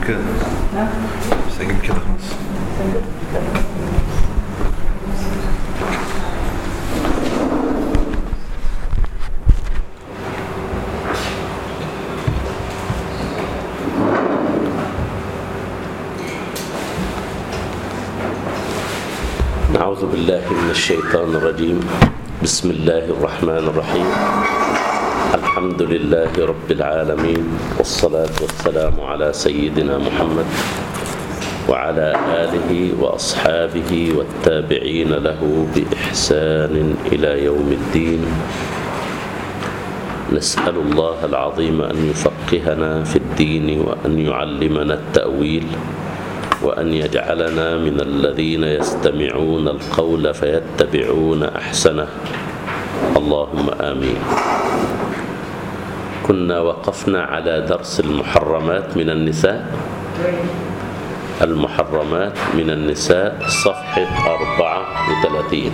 كده سجل كده خلاص أعوذ بالله من الشيطان الرجيم بسم الله الرحمن الرحيم الحمد لله رب العالمين والصلاة والسلام على سيدنا محمد وعلى آله وأصحابه والتابعين له بإحسان إلى يوم الدين نسأل الله العظيم أن يفقهنا في الدين وأن يعلمنا التأويل وأن يجعلنا من الذين يستمعون القول فيتبعون أحسنه اللهم آمين كنا وقفنا على درس المحرمات من النساء المحرمات من النساء صفحة 34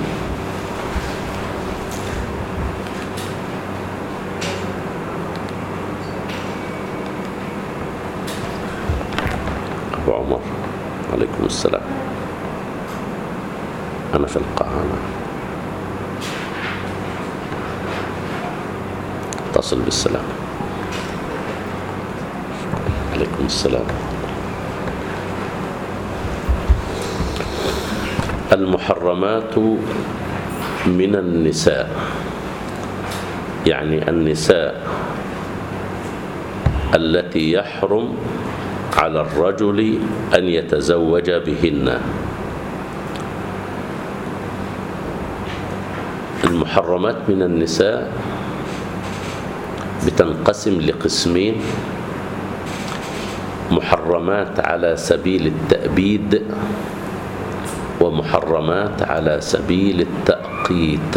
أبو عمر عليكم السلام أنا في القاعة اتصل بالسلام عليكم السلام المحرمات من النساء يعني النساء التي يحرم على الرجل أن يتزوج بهن المحرمات من النساء بتنقسم لقسمين محرمات على سبيل التأبيد ومحرمات على سبيل التأقيت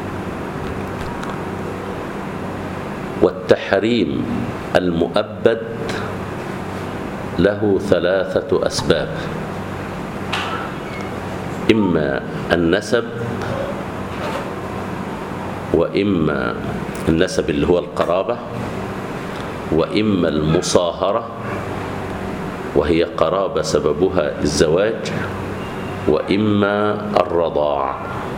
والتحريم المؤبد له ثلاثة أسباب إما النسب وإما النسب اللي هو القرابة وإما المصاهرة وهي قرابة سببها الزواج وإما الرضاع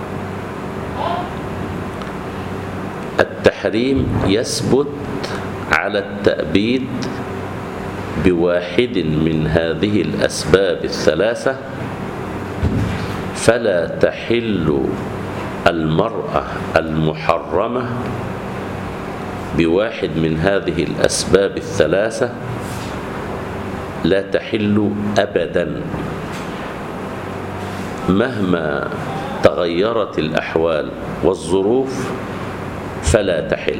التحريم يثبت على التأبيد بواحد من هذه الأسباب الثلاثة فلا تحل المرأة المحرمة بواحد من هذه الأسباب الثلاثة لا تحل أبدا مهما تغيرت الأحوال والظروف فلا تحل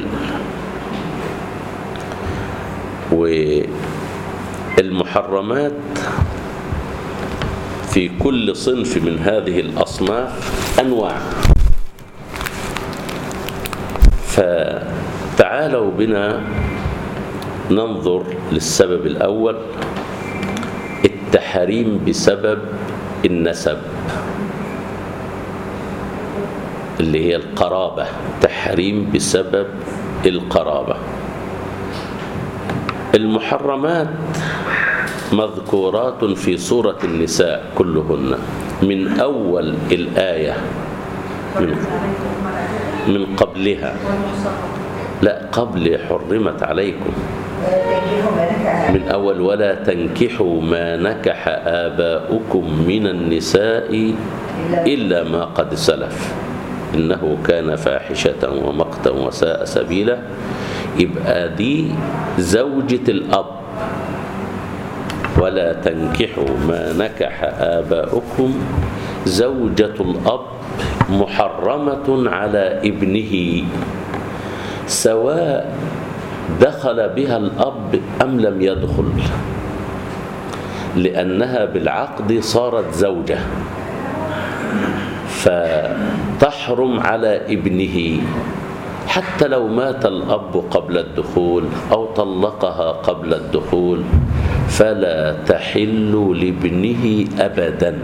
والمحرمات في كل صنف من هذه الأصناف أنواع فتعالوا بنا ننظر للسبب الأول التحريم بسبب النسب اللي هي القرابة تحريم بسبب القرابة المحرمات مذكورات في سورة النساء كلهن من أول الآية من, من قبلها لا قبل حرمت عليكم من أول ولا تنكحوا ما نكح آباؤكم من النساء إلا ما قد سلف إنه كان فاحشة ومقتا وساء سبيلا يبقى دي زوجة الأب ولا تنكحوا ما نكح آباؤكم زوجة الأب محرمة على ابنه سواء دخل بها الأب أم لم يدخل لأنها بالعقد صارت زوجة فتحرم على ابنه حتى لو مات الأب قبل الدخول أو طلقها قبل الدخول فلا تحل لابنه أبدا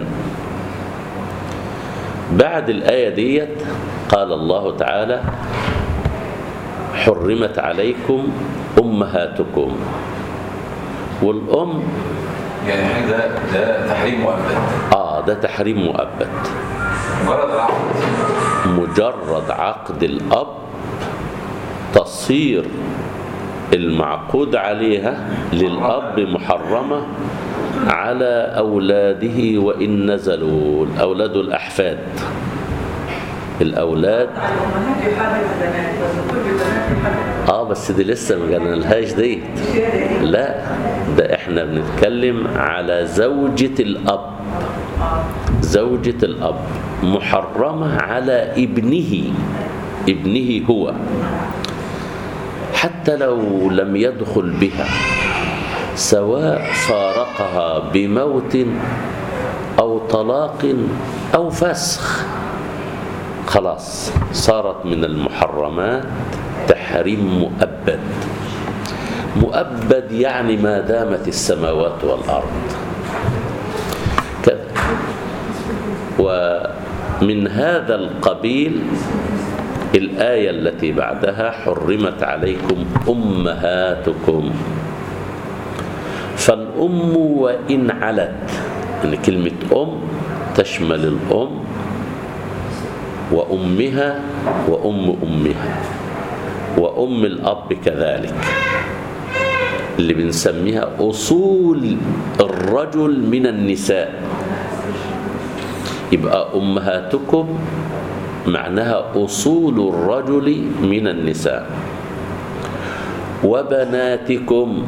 بعد الآية ديت قال الله تعالى حرمت عليكم أمهاتكم والأم يعني ده ده تحريم مؤبد اه ده تحريم مؤبد مجرد العقد مجرد عقد الأب تصير المعقود عليها للأب محرمة على أولاده وإن نزلوا الأولاد الأحفاد الأولاد الأمهات يحرم البنات وكل البنات يحرم اه بس دي لسه ما جالنالهاش دي لا ده احنا بنتكلم على زوجة الأب زوجة الأب محرمة على ابنه ابنه هو حتى لو لم يدخل بها سواء فارقها بموت أو طلاق أو فسخ خلاص صارت من المحرمات تحريم مؤبد مؤبد يعني ما دامت السماوات والأرض ك- ومن هذا القبيل الآية التي بعدها حرمت عليكم أمهاتكم فالأم وإن علت يعني كلمة أم تشمل الأم وأمها وأم أمها وأم الأب كذلك اللي بنسميها أصول الرجل من النساء يبقى أمهاتكم معناها أصول الرجل من النساء وبناتكم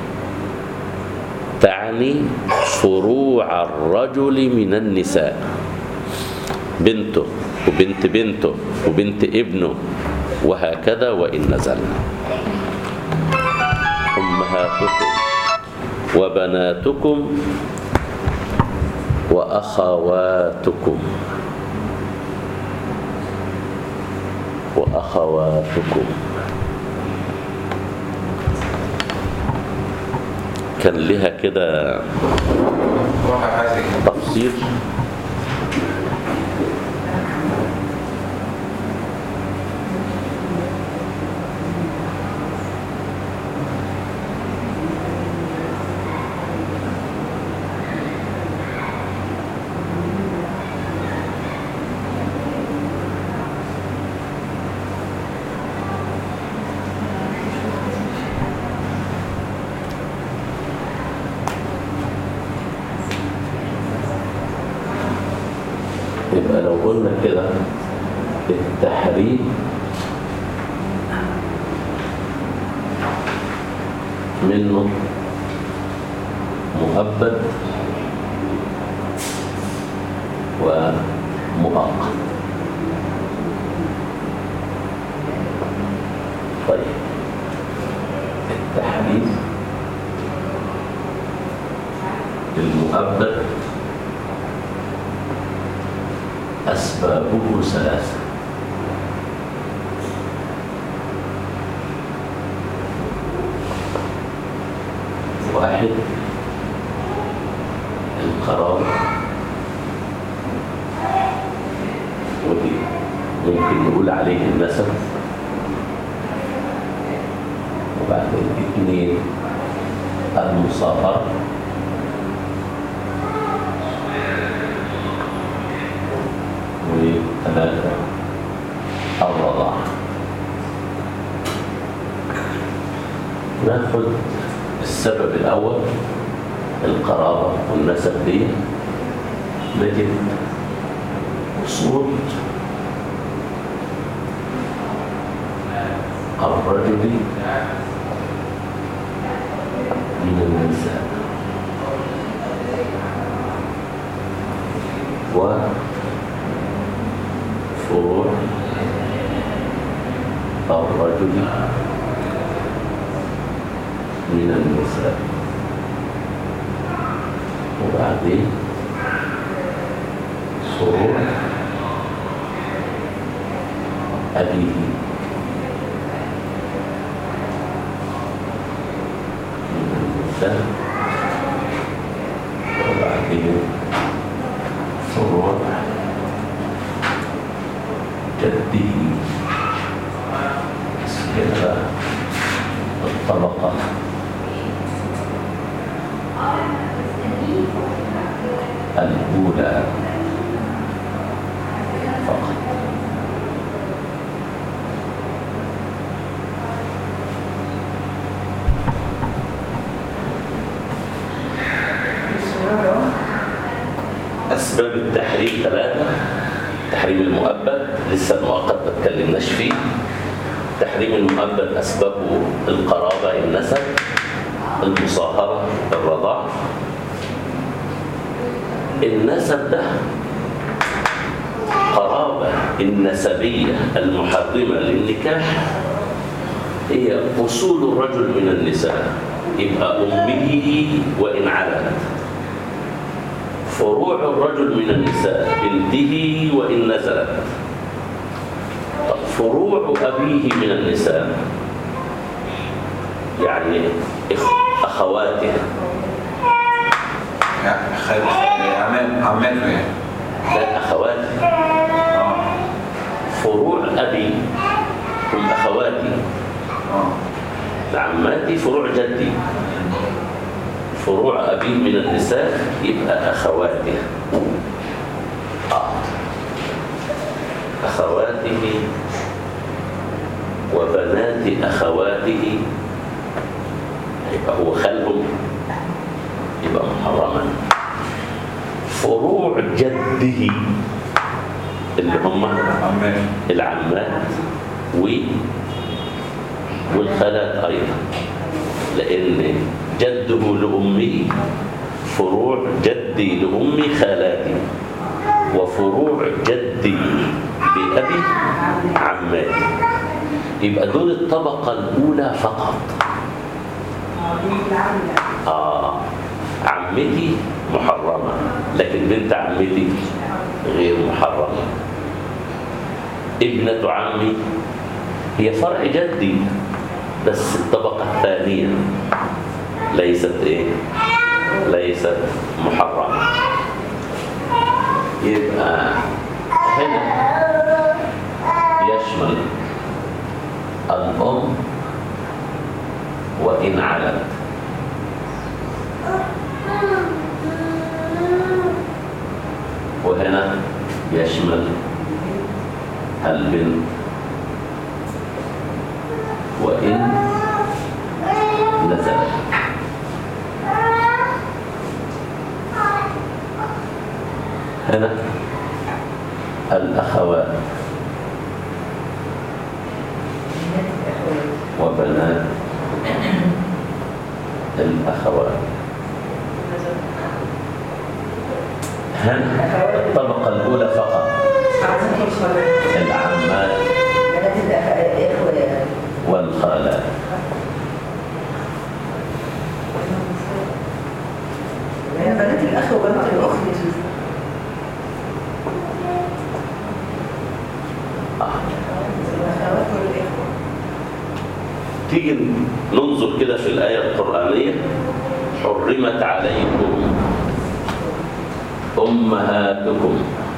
تعني فروع الرجل من النساء بنته وبنت بنته وبنت ابنه وهكذا وإن نزلنا أمهاتكم وبناتكم وأخواتكم وأخواتكم كان لها كده واحد عايز يجيب تفصيل يبقى لو قلنا كده التحريم منه مؤبد ومؤقت طيب التحريم المؤبد أسبابه ثلاثة واحد القرار ودي ممكن نقول عليه النسب وبعدين اثنين المصاهرة وثلاثة الرضاعة ناخد السبب الأول القرابة والنسب دي نجد أصول الرجل من النساء وفروع الرجل من النساء وبعدين فروع أبيه من النساء وبعدين فروع جده كده الطبقة الأولى فقط أسباب التحريم ثلاثة تحريم المؤبد لسه المؤقت ما اتكلمناش فيه تحريم المؤبد أسبابه القرابة النسب المصاهرة الرضاع النسب ده قرابة النسبية المحرمة للنكاح هي أصول الرجل من النساء يبقى أمه وإن علت فروع الرجل من النساء بنته وإن نزلت طب فروع أبيه من النساء يعني إخ- أخواته يعني خال عمام عماته يعني لا أخواته اه فروع أبي هم أخواتي اه عماتي فروع جدي فروع أبي من النساء يبقى أخواته آه. أخواته وبنات أخواته يبقى هو خالهم يبقى محرما فروع جده اللي هم عماته العمات و والخالات أيضا لأن جده لأمي فروع جدي لأمي خالاتي وفروع جدي بأبي عماتي يبقى دول الطبقة الأولى فقط آه عمتي محرمة لكن بنت عمتي غير محرمة ابنة عمي هي فرع جدي بس الطبقة الثانية ليست ايه ليست محرمة يبقى هنا يشمل الأم وإن علت وهنا يشمل البنت وإن نزلت هنا الأخوات وبنات الأخوات هنا الطبقة الأولى فقط العمات والخالات بنات الأخ وبنات الأخت الأخوات والإخوة تيجي ننظر كده في الآية القرآنية حرمت عليكم أمهاتكم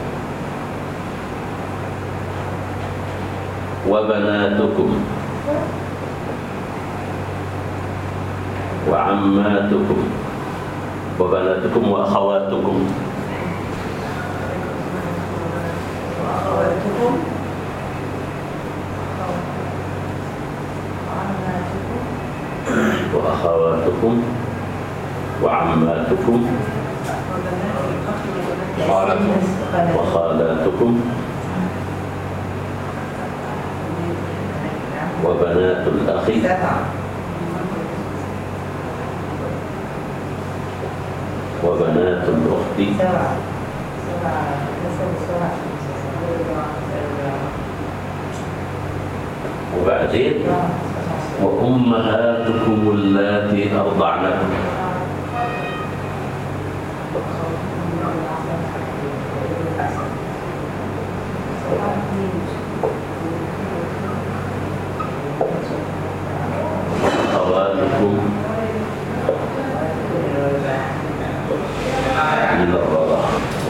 وبناتكم وعماتكم وبناتكم وأخواتكم وأخواتكم وعماتكم وأخواتكم وعماتكم وبنات الأخ وبنات وخالاتكم وبنات الأخ سبعة وبنات الأخت سبعة سبعة نسب سبعة وبعدين وأمهاتكم اللاتي أرضعنكم أخواتكم من الرضاعة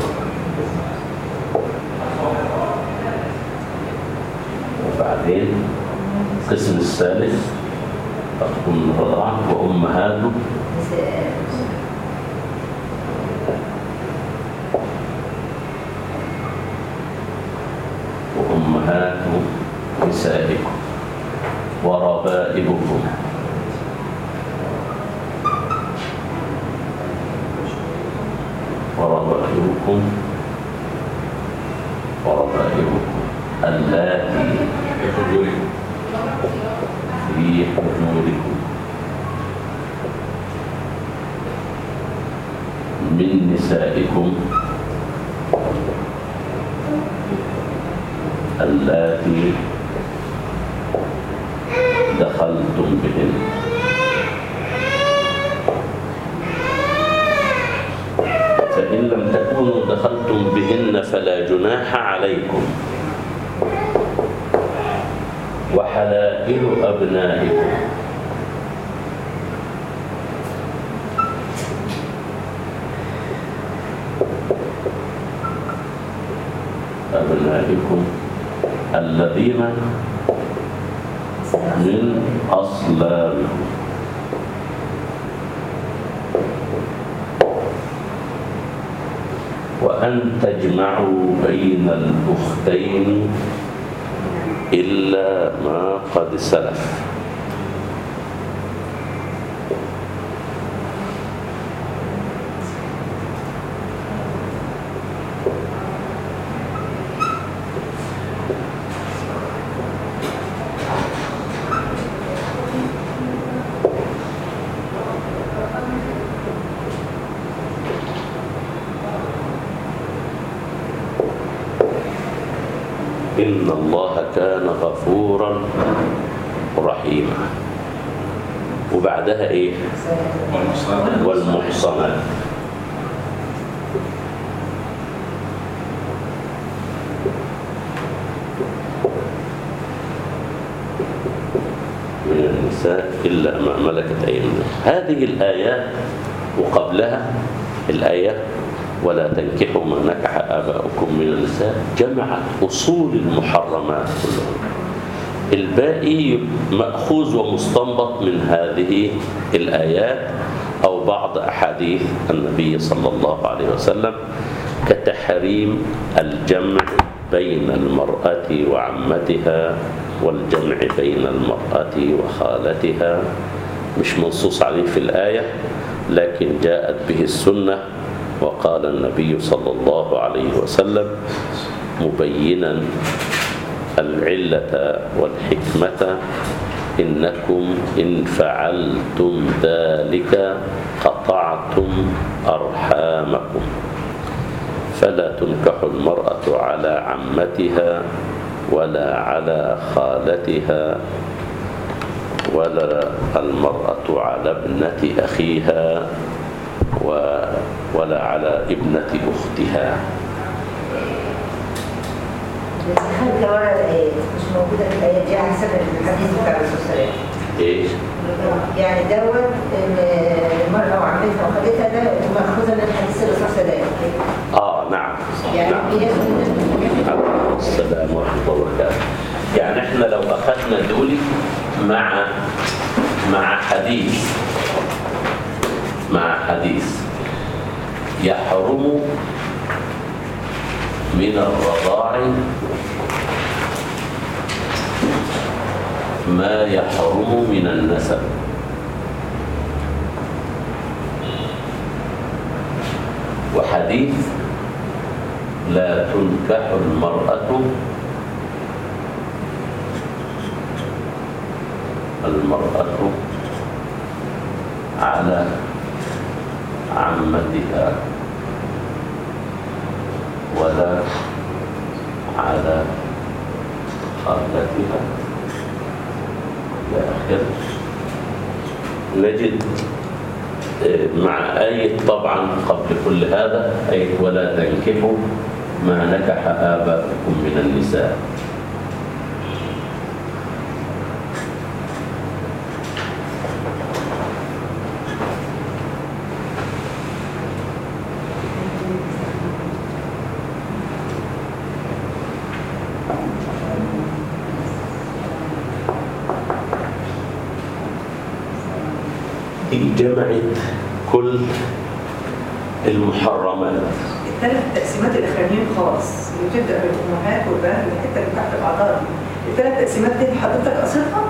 وبعدين القسم الثالث تكون من الرضاعة وأمهاته نسائكم وربائبكم اللاتي في حجوركم في حجوركم من نسائكم اللاتي دخلتم بهن فإن لم تكونوا دخلتم بهن فلا جناح عليكم وحلائل أبنائكم أبنائكم الذين من أصلابكم وأن تجمعوا بين الأختين إلا ما قد سلف إن الله كان غفورا رحيما وبعدها إيه والمصطلح والمحصنات من النساء إلا ما ملكت أيمانكم هذه الآيات وقبلها الآية ولا تنكحوا ما نكح آباؤكم من النساء جمعت أصول المحرمات كلها الباقي مأخوذ ومستنبط من هذه الآيات أو بعض أحاديث النبي صلى الله عليه وسلم كتحريم الجمع بين المرأة وعمتها والجمع بين المرأة وخالتها مش منصوص عليه في الآية لكن جاءت به السنة وقال النبي صلى الله عليه وسلم مبينا العلة والحكمة إنكم إن فعلتم ذلك قطعتم أرحامكم فلا تنكح المرأة على عمتها ولا على خالتها ولا المرأة على ابنة أخيها و- ولا على ابنة أختها خلت ورا الآيات مش موجودة في الآيات دي على حسب الحديث بتاع الرسول صلى الله عليه وسلم إيه؟ يعني دوت إن المرأة وعمتها وخالتها ده مأخوذة من حديث الرسول صلى الله عليه وسلم آه نعم يعني نعم قياس من عليكم السلام ورحمة الله وبركاته يعني احنا لو أخذنا دولي مع مع حديث مع حديث يحرم من الرضاع ما يحرم من النسب وحديث لا تنكح المرأة المرأة على عمتها ولا على خالتها إلى آخره نجد مع آية طبعا قبل كل هذا آية ولا تنكحوا ما نكح آباؤكم من النساء دي جمعت كل المحرمات الثلاث تقسيمات الاخرانيين خلاص اللي بتبدا بالامهات والبنات والحته اللي تحت بعضها دي الثلاث تقسيمات دي حضرتك قصدها؟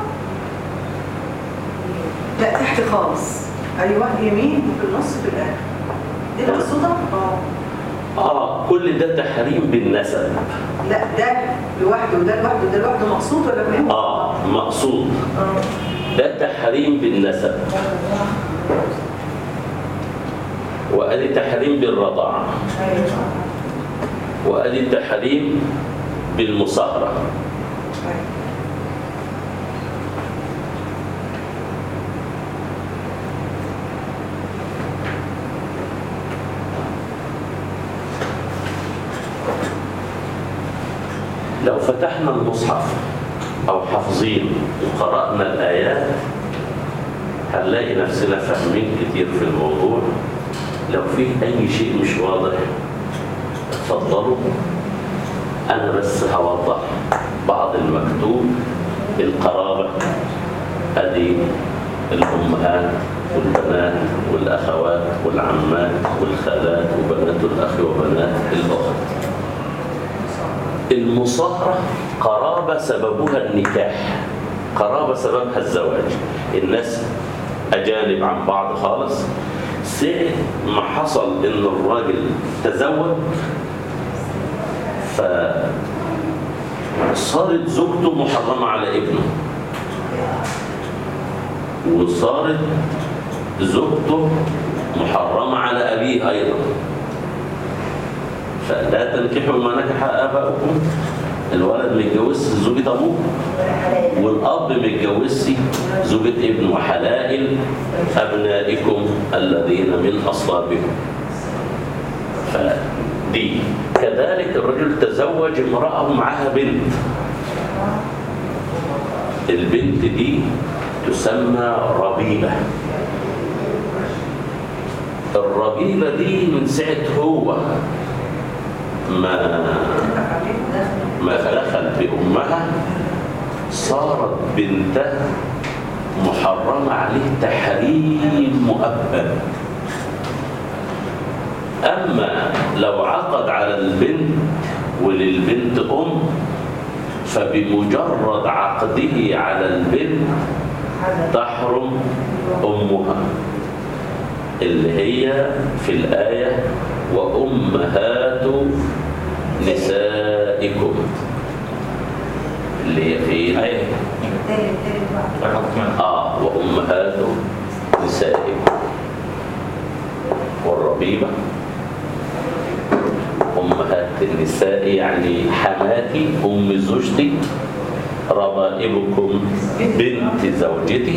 لا تحت خالص ايوه يمين وفي النص في الاخر دي مقصوده؟ اه اه كل ده تحريم بالنسب لا ده لوحده وده لوحده ده لوحده مقصود ولا فاهم؟ اه مقصود اه ده تحريم بالنسب وادي تحريم بالرضاعه ايوه وادي تحريم بالمصاهره أيوة. لو فتحنا المصحف او حافظين وقرانا الايات هنلاقي نفسنا فاهمين كتير في الموضوع لو في اي شيء مش واضح اتفضلوا انا بس هوضح بعض المكتوب القرابه ادي الامهات والبنات والاخوات والعمات والخالات وبنات الاخ وبنات الاخت المصاهرة قرابة سببها النكاح قرابة سببها الزواج الناس أجانب عن بعض خالص ساعة ما حصل إن الراجل تزوج فصارت زوجته محرمة على ابنه وصارت زوجته محرمة على أبيه أيضا فلا تنكحوا ما نكح آباؤكم الولد متجوز زوجة أبوه والأب متجوزش زوجة ابن وحلائل أبنائكم الذين من أصلابكم فدي كذلك الرجل تزوج امرأة معها بنت البنت دي تسمى ربيبة الربيبة دي من ساعة هو ما ما دخل بأمها صارت بنته محرمة عليه تحريم مؤبد أما لو عقد على البنت وللبنت أم فبمجرد عقده على البنت تحرم أمها اللي هي في الآية وأمهات نسائكم اللي هي في أي رقم ثمانية آه وأمهات نسائكم والربيبة أمهات النساء يعني حماتي أم زوجتي ربائبكم بنت زوجتي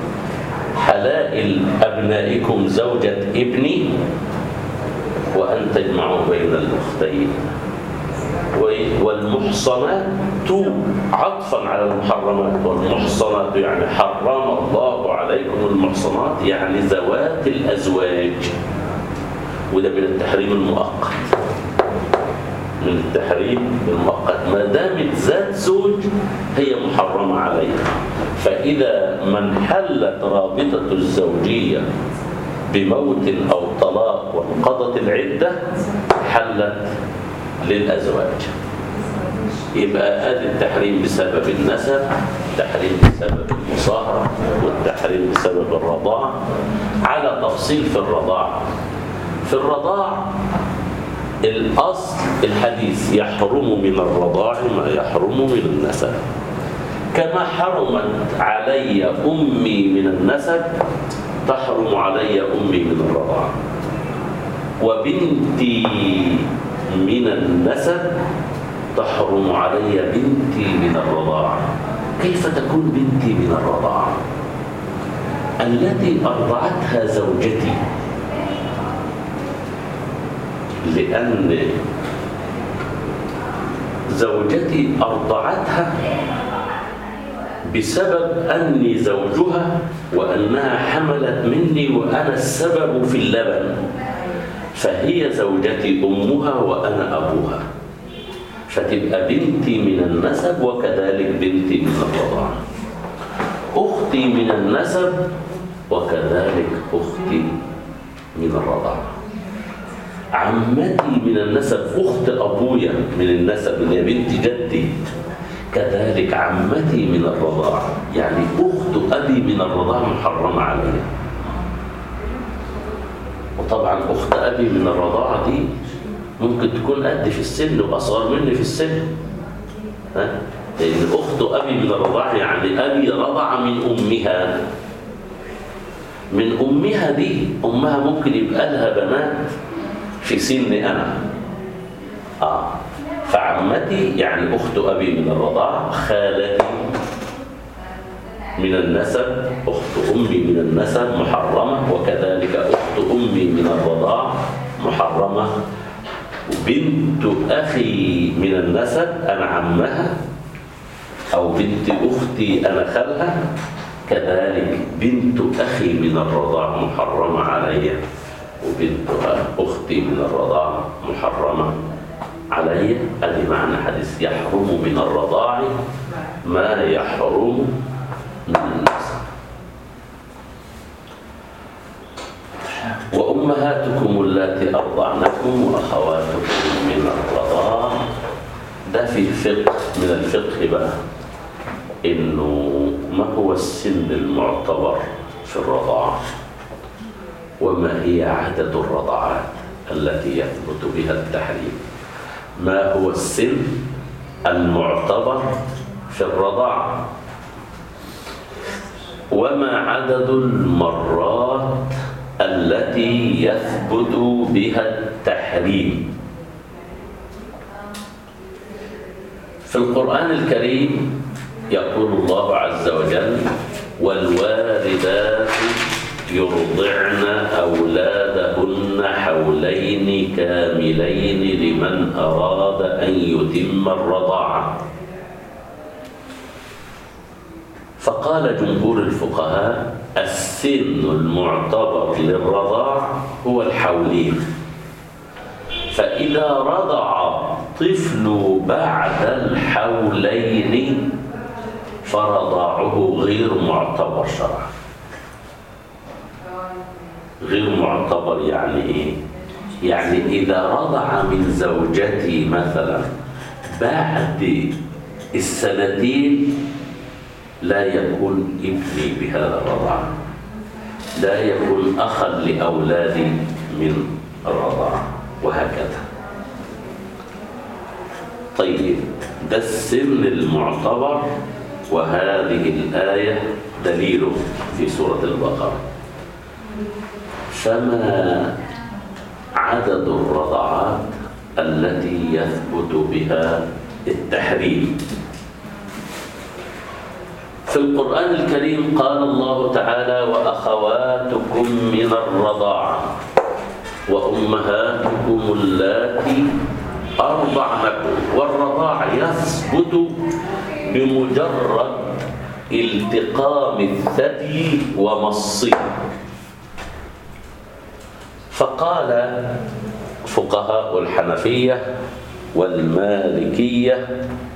حلائل أبنائكم زوجة ابني وأن تجمعوا بين الأختين و- والمحصنات عطفا على المحرمات والمحصنات يعني حرم الله عليكم المحصنات يعني ذوات الأزواج وده من التحريم المؤقت من التحريم المؤقت ما دامت ذات زوج هي محرمة عليها فإذا من حلت رابطة الزوجية بموت أو طلاق وانقضت العدة حلت للأزواج يبقى ادي التحريم بسبب النسب التحريم بسبب المصاهرة والتحريم بسبب الرضاعة على تفصيل في الرضاعة في الرضاع الأصل الحديث يحرم من الرضاع ما يحرم من النسب كما حرمت علي أمي من النسب تحرم علي أمي من الرضاعة وبنتي من النسب تحرم علي بنتي من الرضاعة كيف تكون بنتي من الرضاعة التي أرضعتها زوجتي لأن زوجتي أرضعتها بسبب أني زوجها وأنها حملت مني وأنا السبب في اللبن فهي زوجتي أمها وأنا أبوها فتبقى بنتي من النسب وكذلك بنتي من الرضاعة أختي من النسب وكذلك أختي من الرضاعة عمتي من النسب أخت أبويا من النسب اللي هي بنت جدي كذلك عمتي من الرضاعة يعني أخت أبي من الرضاعة محرمة عليها وطبعا أخت أبي من الرضاعة دي ممكن تكون قد في السن وأصغر مني في السن ها؟ لأن أخت أبي من الرضاعة يعني أبي رضع من أمها من أمها دي أمها ممكن يبقى لها بنات في سن أنا آه فعمتي يعني أخت أبي من الرضاعة خالتي من النسب أخت أمي من النسب محرمة وكذلك أخت أمي من الرضاعة محرمة بنت أخي من النسب أنا عمها أو بنت أختي أنا خالها كذلك بنت أخي من الرضاعة محرمة علي وبنت أختي من الرضاعة محرمة علي أدي معنى حديث يحرم من الرضاع ما يحرم من النسب وأمهاتكم اللاتي أرضعنكم وأخواتكم من الرضاع ده في الفقه من الفقه بقى إنه ما هو السن المعتبر في الرضاعة وما هي عدد الرضاعات التي يثبت بها التحريم ما هو السن المعتبر في الرضاعة وما عدد المرات التي يثبت بها التحريم في القرآن الكريم يقول الله عز وجل والوالدات يرضعن أولادهن حولين كاملين لمن أراد أن يتم الرضاعة فقال جمهور الفقهاء السن المعتبر للرضاع هو الحولين فإذا رضع طفل بعد الحولين فرضاعه غير معتبر شرعا غير معتبر يعني ايه يعني اذا رضع من زوجتي مثلا بعد السنتين لا يكون ابني بهذا الرضاعه لا يكون اخا لاولادي من الرضاعه وهكذا طيب ده السن المعتبر وهذه الآية دليله في سورة البقرة فما عدد الرضعات التي يثبت بها التحريم في القرآن الكريم قال الله تعالى وأخواتكم من الرضاعة وأمهاتكم اللاتي أرضعنكم والرضاعة يثبت بمجرد التقام الثدي ومصه فقال فقهاء الحنفية والمالكية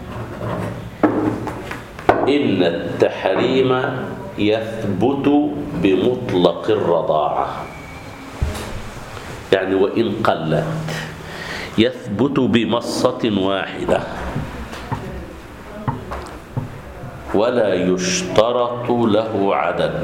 إن التحريم يثبت بمطلق الرضاعة يعني وإن قلت يثبت بمصة واحدة ولا يشترط له عدد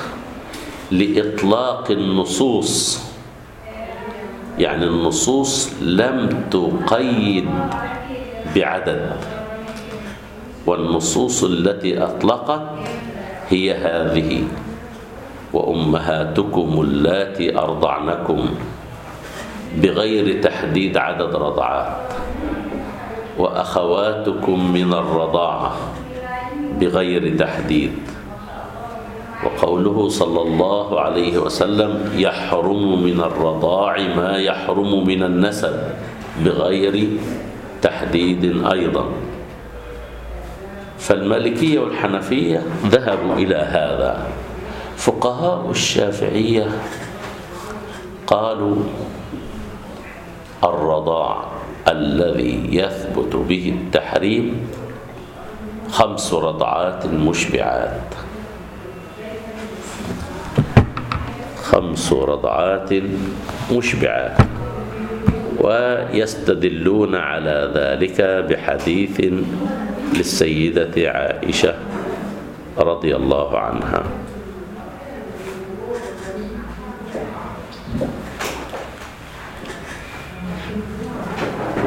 لإطلاق النصوص يعني النصوص لم تقيد بعدد والنصوص التي أطلقت هي هذه وأمهاتكم اللاتي أرضعنكم بغير تحديد عدد رضعات وأخواتكم من الرضاعة بغير تحديد وقوله صلى الله عليه وسلم يحرم من الرضاع ما يحرم من النسب بغير تحديد أيضا فالمالكية والحنفية ذهبوا إلى هذا فقهاء الشافعية قالوا الرضاع الذي يثبت به التحريم خمس رضعات مشبعات خمس رضعات مشبعات ويستدلون على ذلك بحديث للسيدة عائشة رضي الله عنها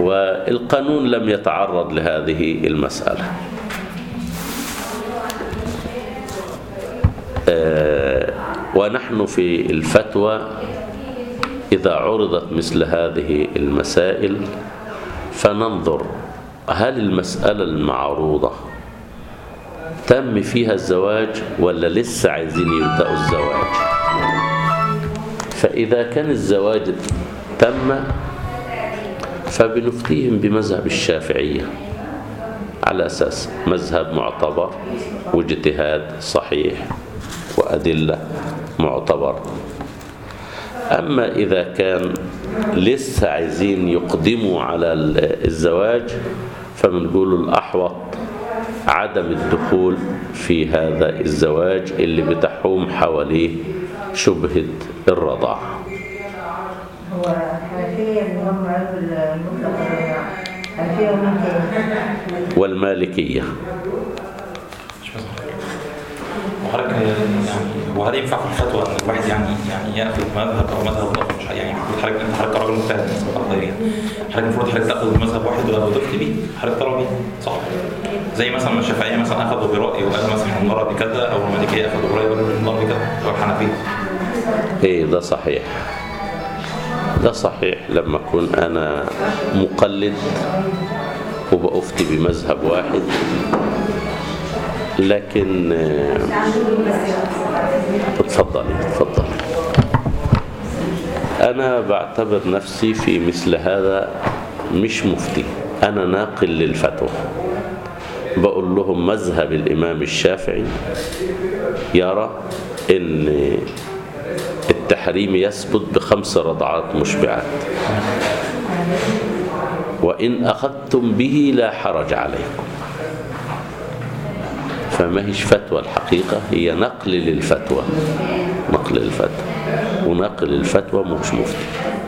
والقانون لم يتعرض لهذه المسألة آه، ونحن في الفتوى إذا عرضت مثل هذه المسائل فننظر هل المسألة المعروضة تم فيها الزواج ولا لسه عايزين يبدأوا الزواج فإذا كان الزواج تم فبنفتيهم بمذهب الشافعية على أساس مذهب معتبر واجتهاد صحيح وأدلة معتبر أما إذا كان لسه عايزين يقدموا على ال- الزواج فبنقول الأحوط عدم الدخول في هذا الزواج اللي بتحوم حواليه شبهة الرضاعة هو حنفية اللي هم قالوا المطلق الرضاعة حنفية ومين تاني؟ والمالكية مش مثلا وحضرتك يعني هو هل ينفع في الفتوى ان الواحد يعني يعني ياخذ مذهب او مذهب اخر مش يعني المفروض حضرتك انت حضرتك راجل مجتهد بالنسبه للغير يعني حضرتك المفروض حضرتك تاخذ مذهب واحد ولو تفتي بيه حضرتك ترى بيه صح زي مثلا الشافعيه مثلا اخذوا براي وقال مثلا المراه بكذا او المالكيه اخذوا براي وقالوا المراه بكذا او الحنفيه ايه ده صحيح ده صحيح لما اكون انا مقلد وبأفتي بمذهب واحد لكن آه، اتفضلي اتفضلي انا بعتبر نفسي في مثل هذا مش مفتي انا ناقل للفتوى بقول لهم مذهب الامام الشافعي يرى ان التحريم يثبت بخمس رضعات مشبعات وإن أخذتم به لا حرج عليكم فما هيش فتوى الحقيقة هي نقل للفتوى نقل الفتوى ونقل الفتوى مش مفتي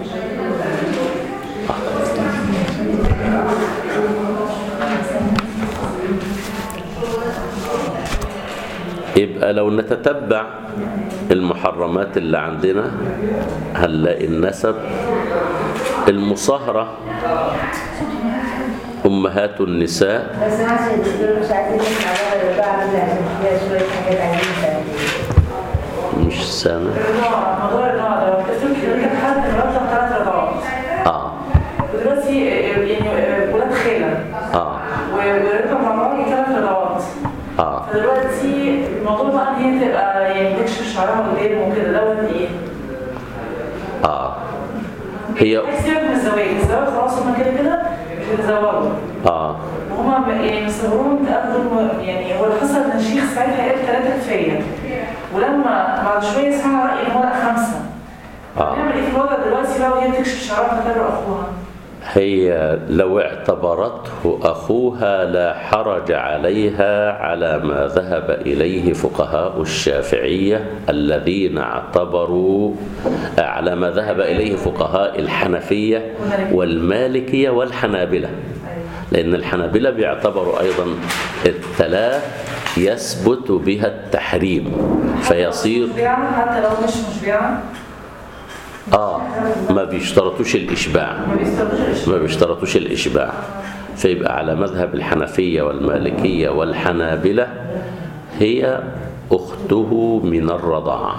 يبقى لو نتتبع المحرمات اللي عندنا هنلاقي النسب المصاهرة أمهات النساء بس انا عشان الدكتور مش عايزين نسمع بقى الرضاعة دي عشان فيها شوية حاجات عايزين نسألها. مش سامع الرضاعة موضوع الرضاعة ده بتقسم حضرتك حد مرتب ثلاث رضاعات آه ودلوقتي يعني ولاد خالة آه ورقم مع بعض ثلاث رضاعات آه فدلوقتي الموضوع بقى ان هي تبقى يعني تكشف شعرها قدام وكده دوت ايه؟ آه هي عايز سيبك من الزواج، الزواج خلاص هما كده كده مش هيتزوجوا آه وهما ب- يعني مصورون تقابلوا يعني هو اللي حصل ان الشيخ ساعتها قال ثلاثة كفاية ولما بعد شوية سمع رأي ان هو لا خمسة آه نعمل ايه في الوضع دلوقتي بقى وهي بتكشف شعرها فتابع اخوها هي لو اعتبرته أخوها لا حرج عليها على ما ذهب إليه فقهاء الشافعية الذين اعتبروا على ما ذهب إليه فقهاء الحنفية والمالكية والحنابلة لأن الحنابلة بيعتبروا أيضا الثلاث يثبت بها التحريم فيصير مشبعة حتى لو مش مشبعة آه ما بيشترطوش الإشباع ما بيستخدموش ما بيشترطوش الإشباع فيبقى على مذهب الحنفية والمالكية والحنابلة هي أخته من الرضاعة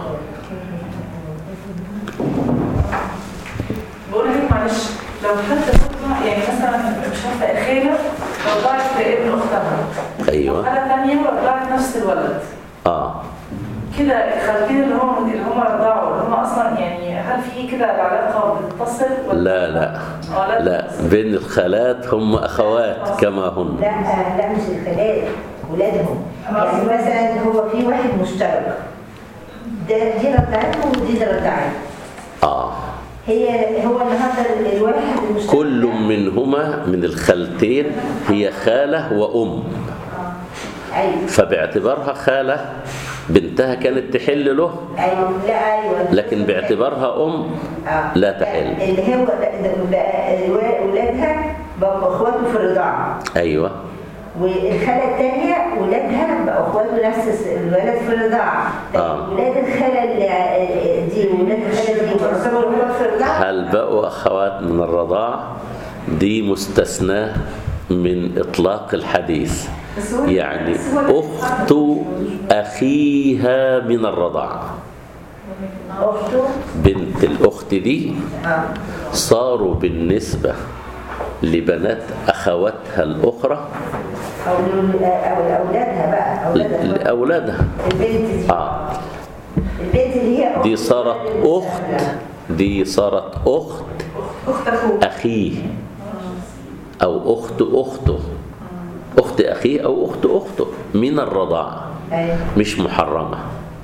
بقول لك معلش لو حتى تطلع يعني مثلا مش عارفه الخاله لو ضاعت ابن اختها أيوة خاله ثانيه وضاعت نفس الولد آه كده الخالتين اللي هم اللي هم رضعوا اللي هم اصلا يعني هل في كده العلاقه بتتصل ولا لا لا اه لا لا بين الخالات هم أخوات كما هن لا لا مش الخالات ولادهم يعني مثلا هو في واحد مشترك ده دي رضعته ودي رضعته آه هي هو النهارده الواحد المشترك كل منهما من الخالتين هي خالة وأم ايوه فباعتبارها خالة بنتها كانت تحل له ايوه لا ايوه لكن باعتبارها أم آه. لا تحل اللي هو ده- ده- بقى الوا- ولادها بقوا اخواته في الرضاعه أيوة والخاله الثانيه ولادها بقوا اخواته نفس الس- الولد في الرضاعه آه. ولاد الخاله اللي دي ولاد الخاله دي يعتبروا اخوات في الرضاعه هل بقوا أخوات من الرضاعة دي مستثناة من إطلاق الحديث بس هو يعني بس هو- أخت أخيها من الرضاعة أخته بنت الأخت دي آه. صاروا بالنسبة لبنات أخواتها الأخرى أو لول- أو لأولادها بقى أولادها لأولادها البنت دي آه البنت اللي هي أخت دي صارت الولد أخت لا. دي صارت أخت اخت اخوك أخيه أو أخت أخته أخت أخيه أو أخت أخته من الرضاعة أيوة. مش محرمة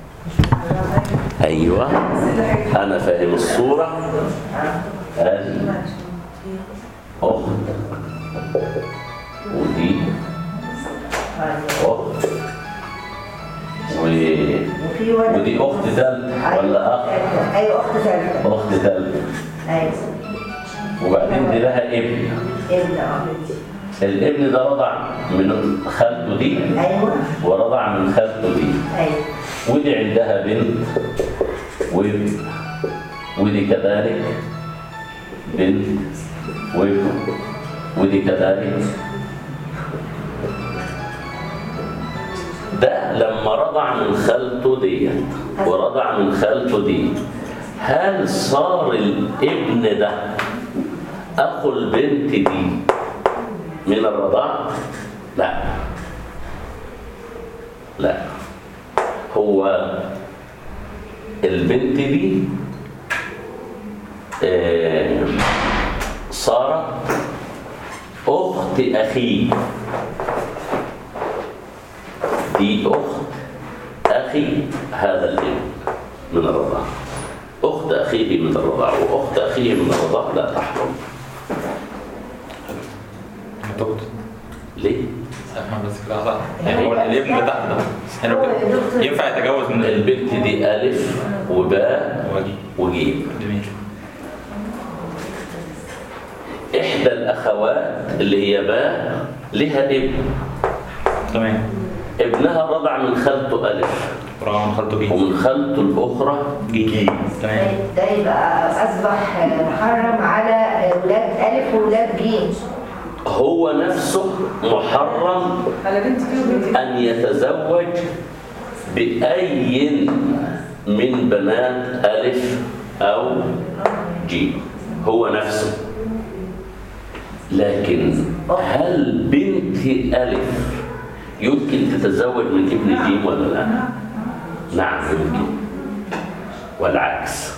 أيوة أنا فاهم الصورة هذه أخت ودي أخت و... وفي ولد ودي أخت ثالث ولا أخ ثالثة. أيوة أخت ثالثة أخت ثالث أيوة وبعدين دي لها ابن ابن آه. الابن ده رضع من خالته دي أيوة ورضع من خالته دي أيوة ودي عندها بنت وابن ودي كذلك بنت وابن ودي كذلك ده لما رضع من خالته دي ورضع من خالته دي هل صار الابن ده اخو البنت دي من الرضاعة؟ لا لا هو البنت دي آه، صارت أخت أخيه دي أخت أخي هذا الابن من الرضاعة أخت أخيه من الرضاعة وأخت أخيه من الرضاعة لا تحرم دكتور ليه؟ احنا بس كده صح يعني هو الابن اللي تحت ده يعني هو كده ينفع يتجوز من البيت البنت دي ألف وباء واجي وجيم جميل إحدى الأخوات اللي هي باء لها ابن تمام ابنها رضع من خالته ألف رغم من خالته جه ومن خالته الأخرى جه تمام ده يبقى أصبح محرم على ولاد ألف وولاد جيم هو نفسه محرم على بنت دي وبنت دي. أن يتزوج بأي من بنات ألف أو جيم هو نفسه لكن هل بنت ألف يمكن تتزوج من ابن جيم ولا لا؟ نعم يمكن والعكس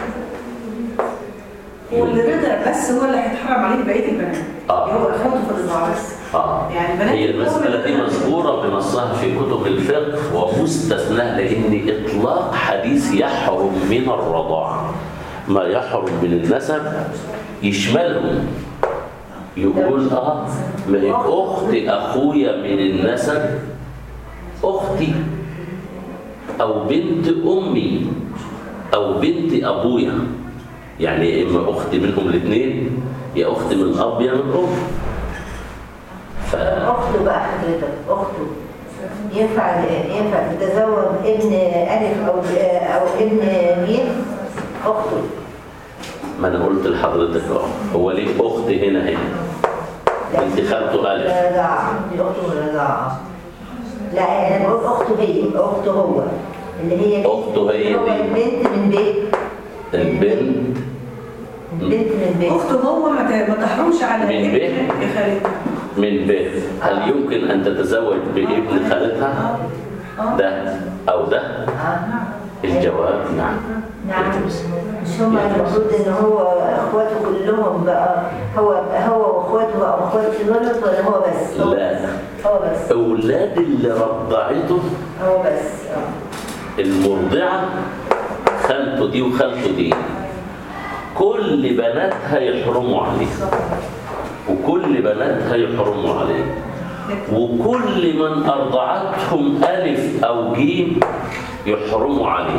هو اللي رضع بس هو اللي هيتحرم عليه بقيه البنات آه. هو اخواته في الرضاعه بس آه. يعني بنات هي المسألة دي مذكورة بنصها في كتب الفقه ومستثنى لأن إطلاق حديث يحرم من الرضاعة ما يحرم من النسب يشملهم يقول آه ما هي أخت أخويا من النسب أختي أو بنت أمي أو بنت أبويا يعني يا إما أختي منهم الاثنين يا أختي من الأب يا من الأم ف... أخته بقى حضرتك أخته ينفع ينفع تتزوج ابن ألف أو أو ابن جيم أخته ما انا قلت لحضرتك اه هو ليه اخت هنا هنا انت خالته الف رضاعة دي أخته من الرضاعة لا أنا بقول أخته هي أخته هو اللي هي بنت- أخته هي هو دي. البنت من بيت البنت البنت من بيت اخته هو ما ت- ما تحرمش على من ابن بيت؟ يا خالتها من بيت هل يمكن ان تتزوج بابن خالتها ده او ده آه. الجواب نعم نعم مش هما المفروض ان هو اخواته كلهم بقى هو هو واخواته او اخواته الولد ولا هو بس؟ هو لا. بس. هو بس اولاد اللي رضعته هو بس اه المرضعه خالته دي وخالته دي كل بناتها يحرموا عليه وكل بناتها يحرموا عليه وكل من أرضعتهم ألف أو جيم يحرموا عليه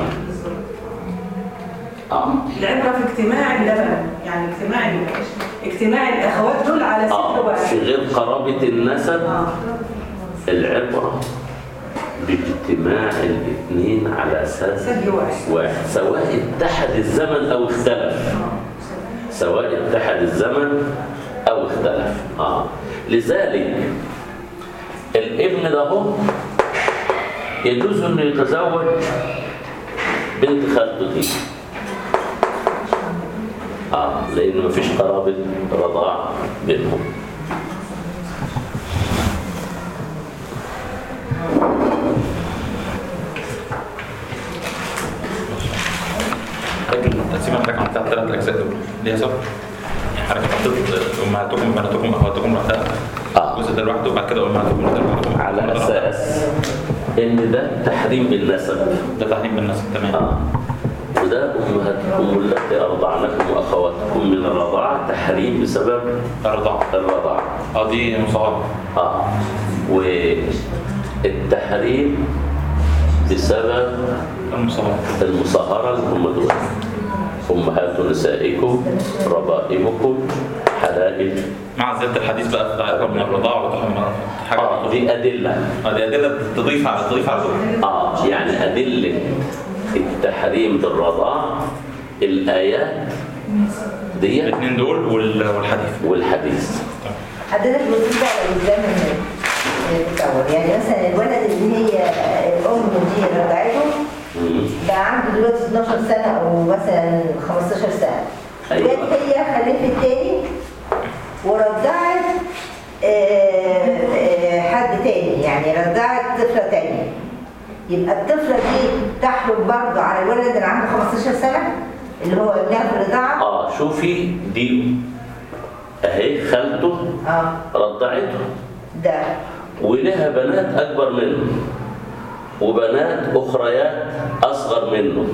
آه. العبره في اجتماع اللبن يعني اجتماع ال- اجتماع الاخوات دول على ست آه. واحد في غير قرابة النسب اه العبرة باجتماع الاثنين على أساس ثدي واحد واحد سواء اتحد الزمن أو اختلف سواء اتحد الزمن أو اختلف آه. لذلك الابن ده هو يجوز انه يتزوج بنت خالته دي اه لان مفيش قرابه رضاع بينهم لكن التقسيمه بتاعك عملتها ثلاث اجزاء دول ليها سبب يعني حضرتك حطيت امهاتكم بناتكم اخواتكم لوحدها آه. الجزء ده لوحده وبعد كده امهاتكم ده لوحده على اساس ان ده تحريم بالنسب ده تحريم بالنسب تمام آه. وده امهاتكم التي ارضعنكم واخواتكم من الرضاعه تحريم بسبب الرضاعه الرضاعه اه دي مصاهره اه والتحريم بسبب المصاهره المصاهرة اللي هم دول أمهات نسائكم ربائبكم حلائل مع زياده الحديث بقى بتاع يحرم من الرضاعه وتحرم من حاجه آه دي أدلة اه دي ادله تضيف على تضيف على دول آه يعني أدلة التحريم بالرضاع الآيات دي الاثنين دول وال- والحديث والحديث حضرتك بترجع للزمن الأول يعني مثلا الولد اللي هي الأم دي رضعته مم. بقى عنده دلوقتي 12 سنة أو مثلا 15 سنة أيوة. جت هي خلفت تاني ورضعت آه، آه، حد تاني يعني رضعت طفلة تانية يبقى الطفلة دي تحرم برضه على الولد اللي عنده 15 سنة اللي هو ابنها في الرضاعة آه شوفي دي أهي خالته اه رضعته ده ولها بنات أكبر منه وبنات أخريات أصغر منه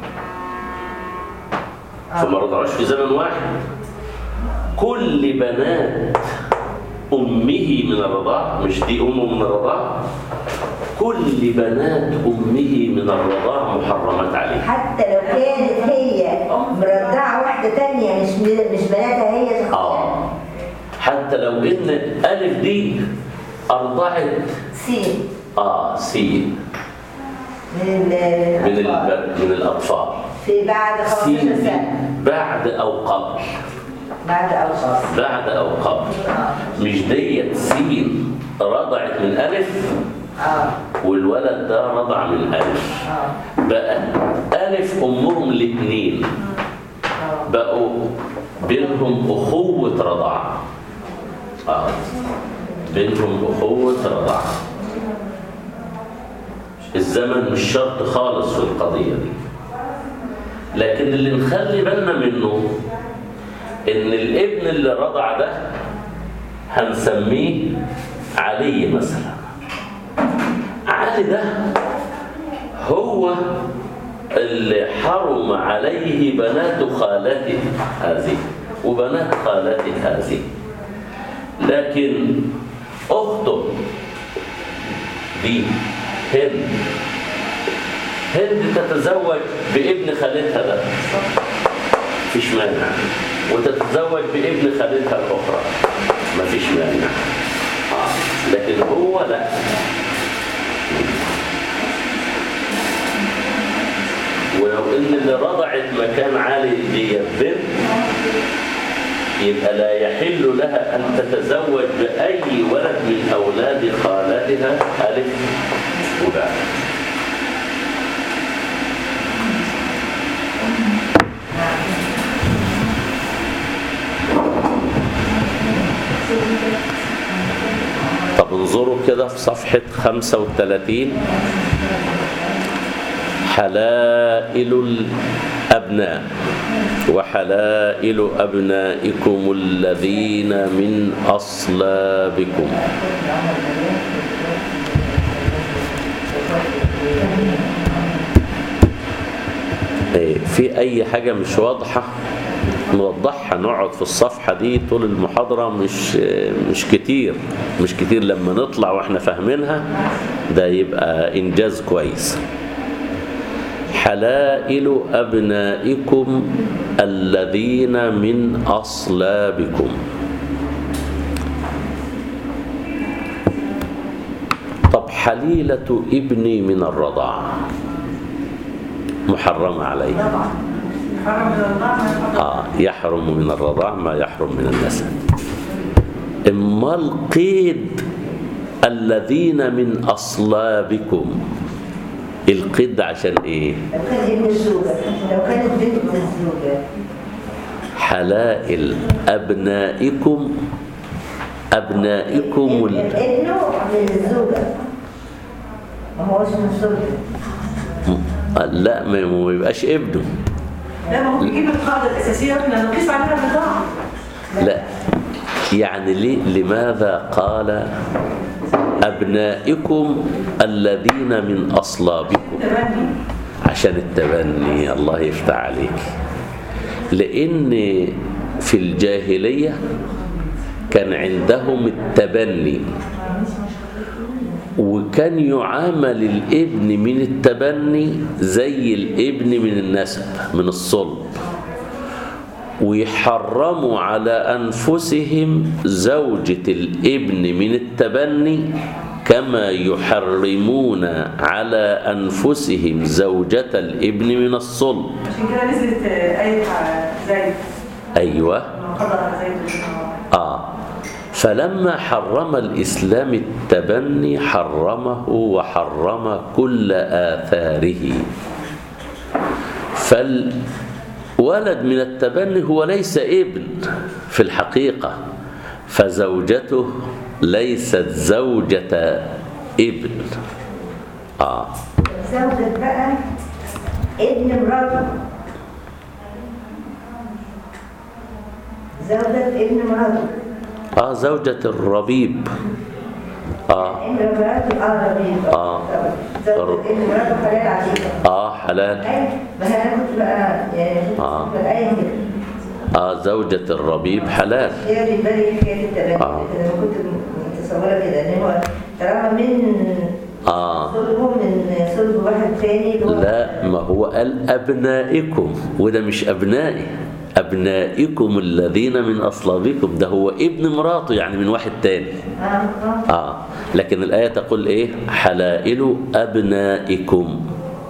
فما رضعوش في زمن واحد كل بنات أمه من الرضاعة مش دي أمه من الرضاعة كل بنات أمه من الرضاعة محرمات عليه حتى لو كانت هي مرضعة واحدة تانية مش مش بناتها هي شخصيا آه حتى لو إن ألف دي أرضعت سين آه سين من ال- من الأطفال. الب- من الأطفال في بعد 15 سين دي سنة بعد أو قبل بعد أوقات بعد أو قبل مش ديت سين رضعت من ألف اه والولد ده رضع من ألف اه بقى ألف أمهم الاثنين اه بقوا بينهم أخوة رضاعة آه. بينهم أخوة رضاعة الزمن مش شرط خالص في القضية دي لكن اللي نخلي بالنا منه إن الابن اللي رضع ده هنسميه علي مثلا علي ده هو اللي حرم عليه بنات خالته هذه وبنات خالته هذه لكن أخته دي هند هند تتزوج بابن خالتها ده مفيش مانع وتتزوج بابن خالتها الأخرى مفيش مانع آه. لكن هو لا ولو ان اللي رضعت مكان عالي دي بنت يبقى لا يحل لها ان تتزوج باي ولد من اولاد خالتها الف وباء طب انظروا كده في صفحة 35 حلائل الأبناء وحلائل أبنائكم الذين من أصلابكم إيه، في أي حاجة مش واضحة نوضحها نقعد في الصفحة دي طول المحاضرة مش مش كتير مش كتير لما نطلع واحنا فاهمينها ده يبقى إنجاز كويس حلائل أبنائكم الذين من أصلابكم طب حليلة ابني من الرضاعة محرمة عليه حرم من الله ما يحرم آه يحرم من الرضاع ما يحرم من النسب امال قيد الذين من اصلابكم القيد ده عشان ايه لو كان ابن الزوجة لو كانت بنت الزوجة حلائل ابنائكم ابنائكم ال... ابنه من الزوجة ما هوش من الزوجة لا ما ما يبقاش ابنه لا ما هو بيجيب القاعده الاساسيه احنا نقيس عليها البضاعه لا يعني ليه لماذا قال أبنائكم الذين من أصلابكم تبني عشان التبني الله يفتح عليك لأن في الجاهلية كان عندهم التبني وكان يعامل الابن من التبني زي الابن من النسب من الصلب ويحرموا على أنفسهم زوجة الابن من التبني كما يحرمون على أنفسهم زوجة الابن من الصلب عشان كده نزلت آه، آية آه، زيد أيوة ما قدر على زيد آه فلما حرم الإسلام التبني حرمه وحرم كل آثاره فالولد من التبني هو ليس ابن في الحقيقة فزوجته ليست زوجة ابن آه زوجة بقى ابن مراته زوجة ابن مراته آه زوجة الربيب آه ابن مراته اه ربيب آه. زوجة ابن مراته حلال عليها آه حلال أيوة ما انا كنت بقى يعني كنت آه. في الآية كده آه زوجة الربيب حلال هي اللي بالي حكاية التبني آه. انا كنت متصورة كده ان هو طالما من آه صلبه من صلب واحد تاني اللي هو- لا ما هو قال أبنائكم وده مش أبنائي أبنائكم الذين من أصلابكم ده هو ابن مراته يعني من واحد تاني اه اه آه لكن الآية تقول إيه حلائل أبنائكم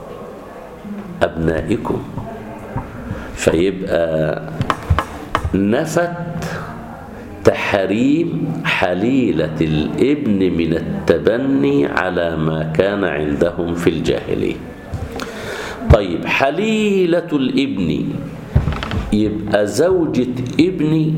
أبنائكم فيبقى نفت تحريم حليلة الابن من التبني على ما كان عندهم في الجاهلية طيب حليلة الابن يبقى زوجة ابني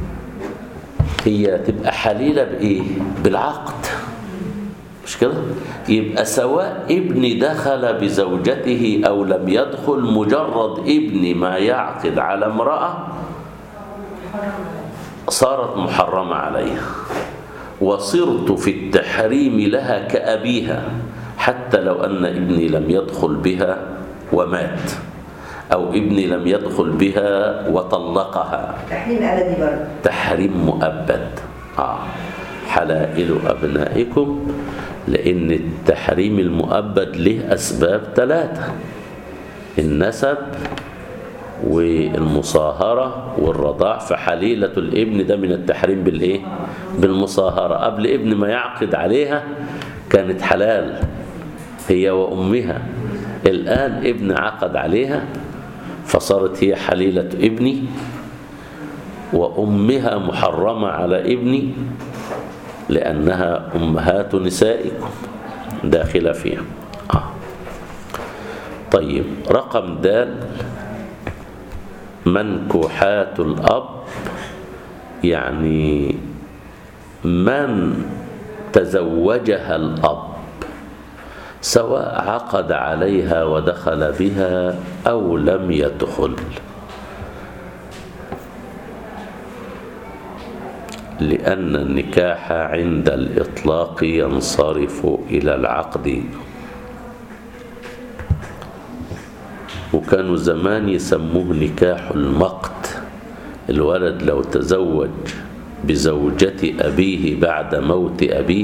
هي تبقى حليلة بإيه؟ بالعقد مش كده؟ يبقى سواء ابني دخل بزوجته أو لم يدخل مجرد ابني ما يعقد على امرأة صارت محرمة عليها وصرت في التحريم لها كأبيها حتى لو أن ابني لم يدخل بها ومات أو ابني لم يدخل بها وطلقها تحريم أبدي برضه تحريم مؤبد آه. حلائل أبنائكم لأن التحريم المؤبد له أسباب ثلاثة النسب والمصاهرة والرضاع فحليلة الابن ده من التحريم بالإيه؟ بالمصاهرة قبل ابن ما يعقد عليها كانت حلال هي وأمها الآن ابن عقد عليها فصارت هي حليلة ابني وأمها محرمة على ابني لأنها أمهات نسائكم داخلة فيها آه. طيب رقم دال منكوحات الأب يعني من تزوجها الأب سواء عقد عليها ودخل بها أو لم يدخل لأن النكاح عند الإطلاق ينصرف إلى العقد وكانوا زمان يسموه نكاح المقت الولد لو تزوج بزوجة أبيه بعد موت أبيه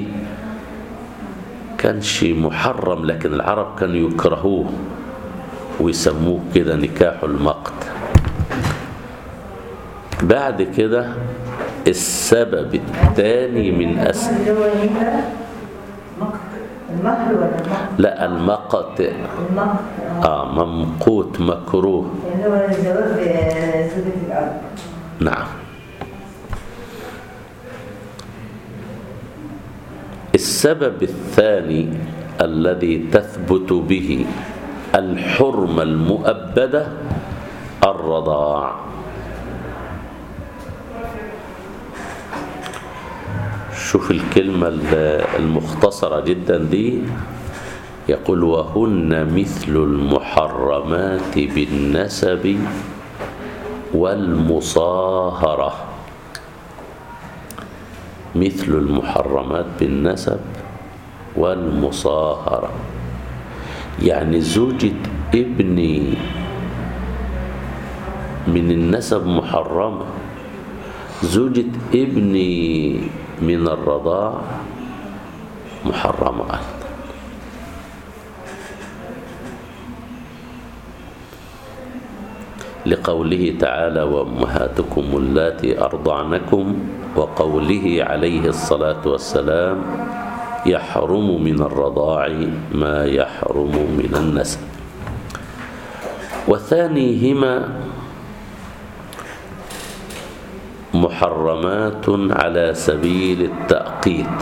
كانش محرم لكن العرب كانوا يكرهوه ويسموه كده نكاح المقت بعد كده السبب الثاني من أس... اللي هو هنا المهر ولا المهر؟ لا المقت المهر آه ممقوت مكروه اللي هو الزواج بزوجة الأب نعم السبب الثاني الذي تثبت به الحرمة المؤبدة الرضاع شوف الكلمة المختصرة جدا دي يقول وهن مثل المحرمات بالنسب والمصاهرة مثل المحرمات بالنسب والمصاهرة يعني زوجة ابني من النسب محرمة زوجة ابني من الرضاع محرمة أيضا لقوله تعالى وأمهاتكم اللاتي أرضعنكم وقوله عليه الصلاة والسلام يحرم من الرضاع ما يحرم من النسب وثانيهما محرمات على سبيل التأقيت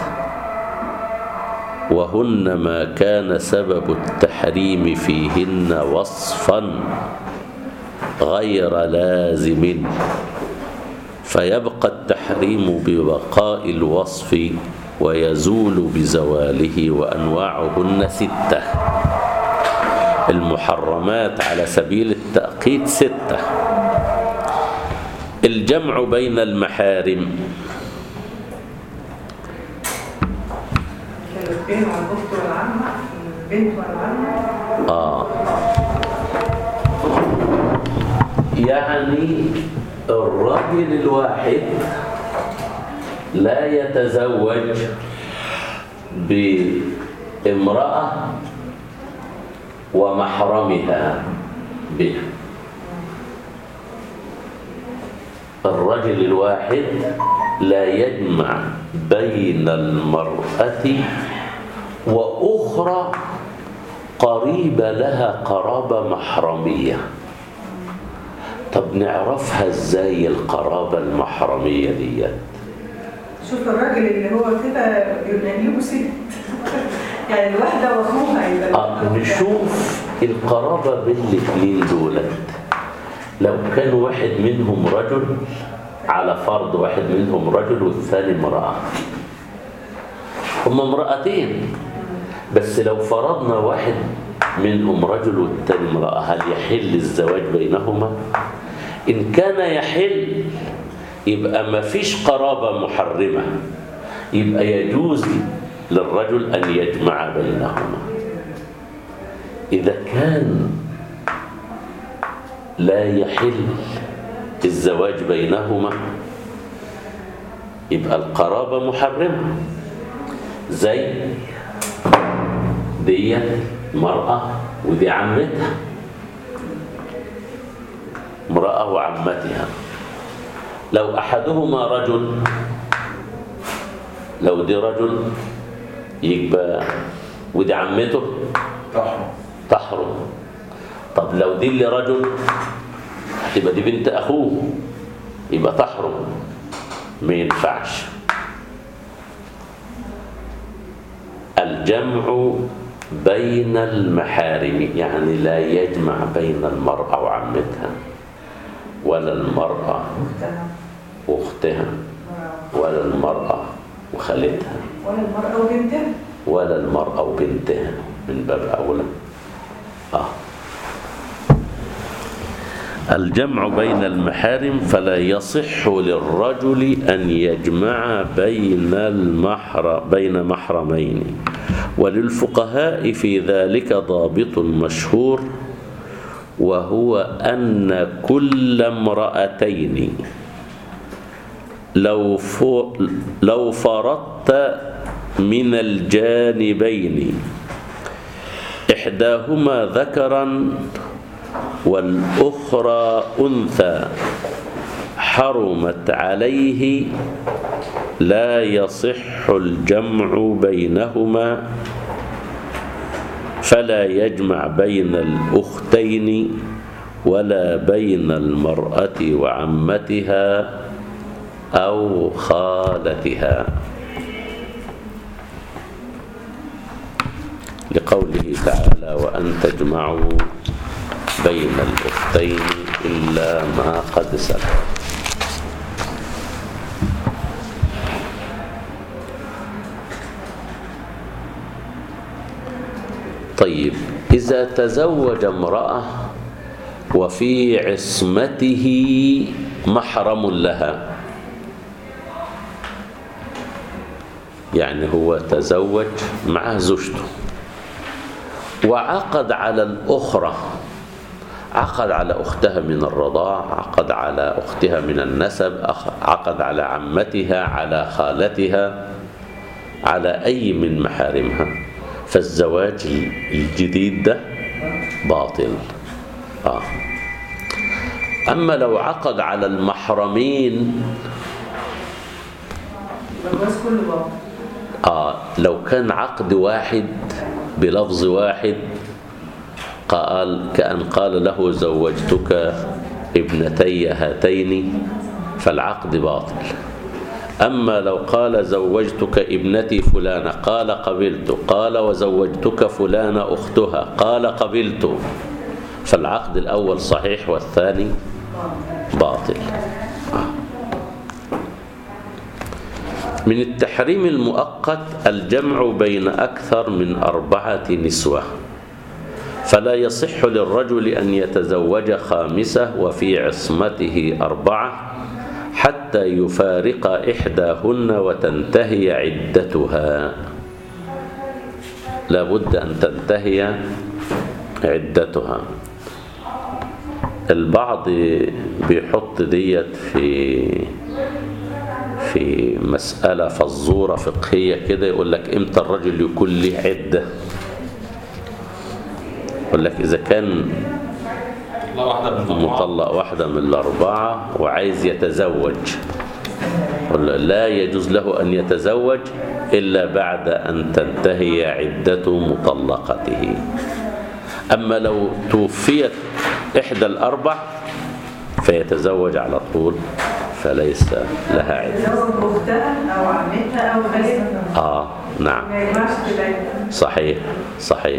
وهن ما كان سبب التحريم فيهن وصفا غير لازم فيبقى التحريم ببقاء الوصف ويزول بزواله وأنواعهن ستة المحرمات على سبيل التأقيت ستة الجمع بين المحارم البين والأخت والعمة البنت والعمة آه يعني الرجل الواحد لا يتزوج بامرأة ومحرمها به الرجل الواحد لا يجمع بين المرأة وأخرى قريبة لها قرابة محرمية طب نعرفها ازاي القرابة المحرمية دي شوف الراجل اللي هو كده يبقى له ست يعني الواحدة وأخوها يبقى آه نشوف القرابة بين الاثنين دولت لو كان واحد منهم رجل على فرض واحد منهم رجل والثاني امرأة هما امرأتين بس لو فرضنا واحد منهم رجل والثاني امرأة هل يحل الزواج بينهما؟ إن كان يحل يبقى ما فيش قرابة محرمة يبقى يجوز للرجل أن يجمع بينهما إذا كان لا يحل الزواج بينهما يبقى القرابة محرمة زي دي مرأة ودي عمتها امرأة وعمتها لو أحدهما رجل لو دي رجل يبقى ودي عمته تحرم تحرم طب لو دي اللي رجل تبقى دي بنت أخوه يبقى تحرم ما ينفعش الجمع بين المحارم يعني لا يجمع بين المرأة وعمتها ولا المرأة أختها واختها ولا المرأة وخالتها ولا المرأة وبنتها ولا المرأة وبنتها من باب أولى آه. الجمع بين المحارم فلا يصح للرجل أن يجمع بين المحر بين محرمين وللفقهاء في ذلك ضابط مشهور وهو أن كل امرأتين لو ف- لو فرضت من الجانبين إحداهما ذكرا والأخرى أنثى حرمت عليه لا يصح الجمع بينهما فلا يجمع بين الأختين ولا بين المرأة وعمتها أو خالتها لقوله تعالى وأن تجمعوا بين الأختين إلا ما قد سلف طيب إذا تزوج امرأة وفي عصمته محرم لها يعني هو تزوج مع زوجته وعقد على الأخرى عقد على أختها من الرضاع عقد على أختها من النسب أخ- عقد على عمتها على خالتها على أي من محارمها فالزواج الجديد ده باطل آه. أما لو عقد على المحرمين الجواز كله بابا آه لو كان عقد واحد بلفظ واحد قال كأن قال له زوجتك ابنتي هاتين فالعقد باطل أما لو قال زوجتك ابنتي فلانة قال قبلت قال وزوجتك فلانة أختها قال قبلت فالعقد الأول صحيح والثاني باطل من التحريم المؤقت الجمع بين أكثر من أربعة نسوة فلا يصح للرجل أن يتزوج خامسة وفي عصمته أربعة حتى يفارق إحداهن وتنتهي عدتها لابد أن تنتهي عدتها البعض بيحط ديت في في مسألة فزورة فقهية كده يقول لك امتى الرجل يكون له عدة يقول لك إذا كان لا واحدة من الأربعة. مطلق واحدة من الأربعة وعايز يتزوج يقول له لا يجوز له أن يتزوج إلا بعد أن تنتهي عدة مطلقته أما لو توفيت إحدى الأربع فيتزوج على طول فليس لها عدة تزوج اختها او عمتها او خالتها آه نعم ما يجمعش في العيله صحيح صحيح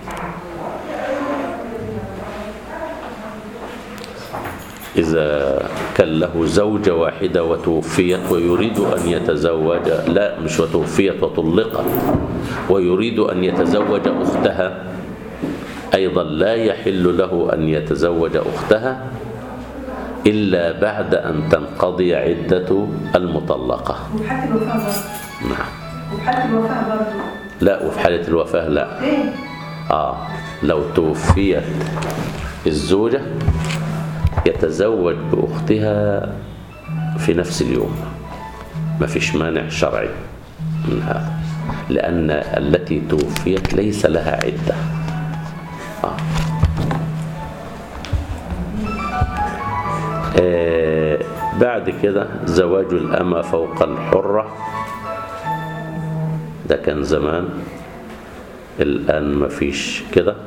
إذا كان له زوجة واحدة وتوفيت ويريد أن يتزوج لا مش وتوفيت وطلقت ويريد أن يتزوج أختها أيضا لا يحل له أن يتزوج أختها إلا بعد أن تنقضي عدة المطلقة وفي حالة الوفاة برضه نعم وفي حالة الوفاة برضه لا وفي حالة الوفاة لا ايه آه لو توفيت الزوجة يتزوج بأختها في نفس اليوم ما فيش مانع شرعي من هذا لأن التي توفيت ليس لها عدة آه. آه بعد كده زواج الأمة فوق الحرة ده كان زمان الآن مفيش كده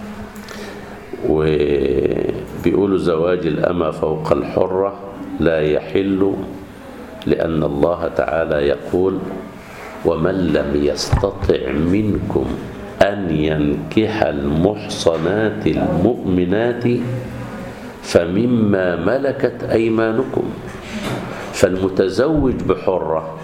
وبيقولوا زواج الأمة فوق الحرة لا يحل لأن الله تعالى يقول ومن لم يستطع منكم أن ينكح المحصنات المؤمنات فمما ملكت أيمانكم فالمتزوج بحرة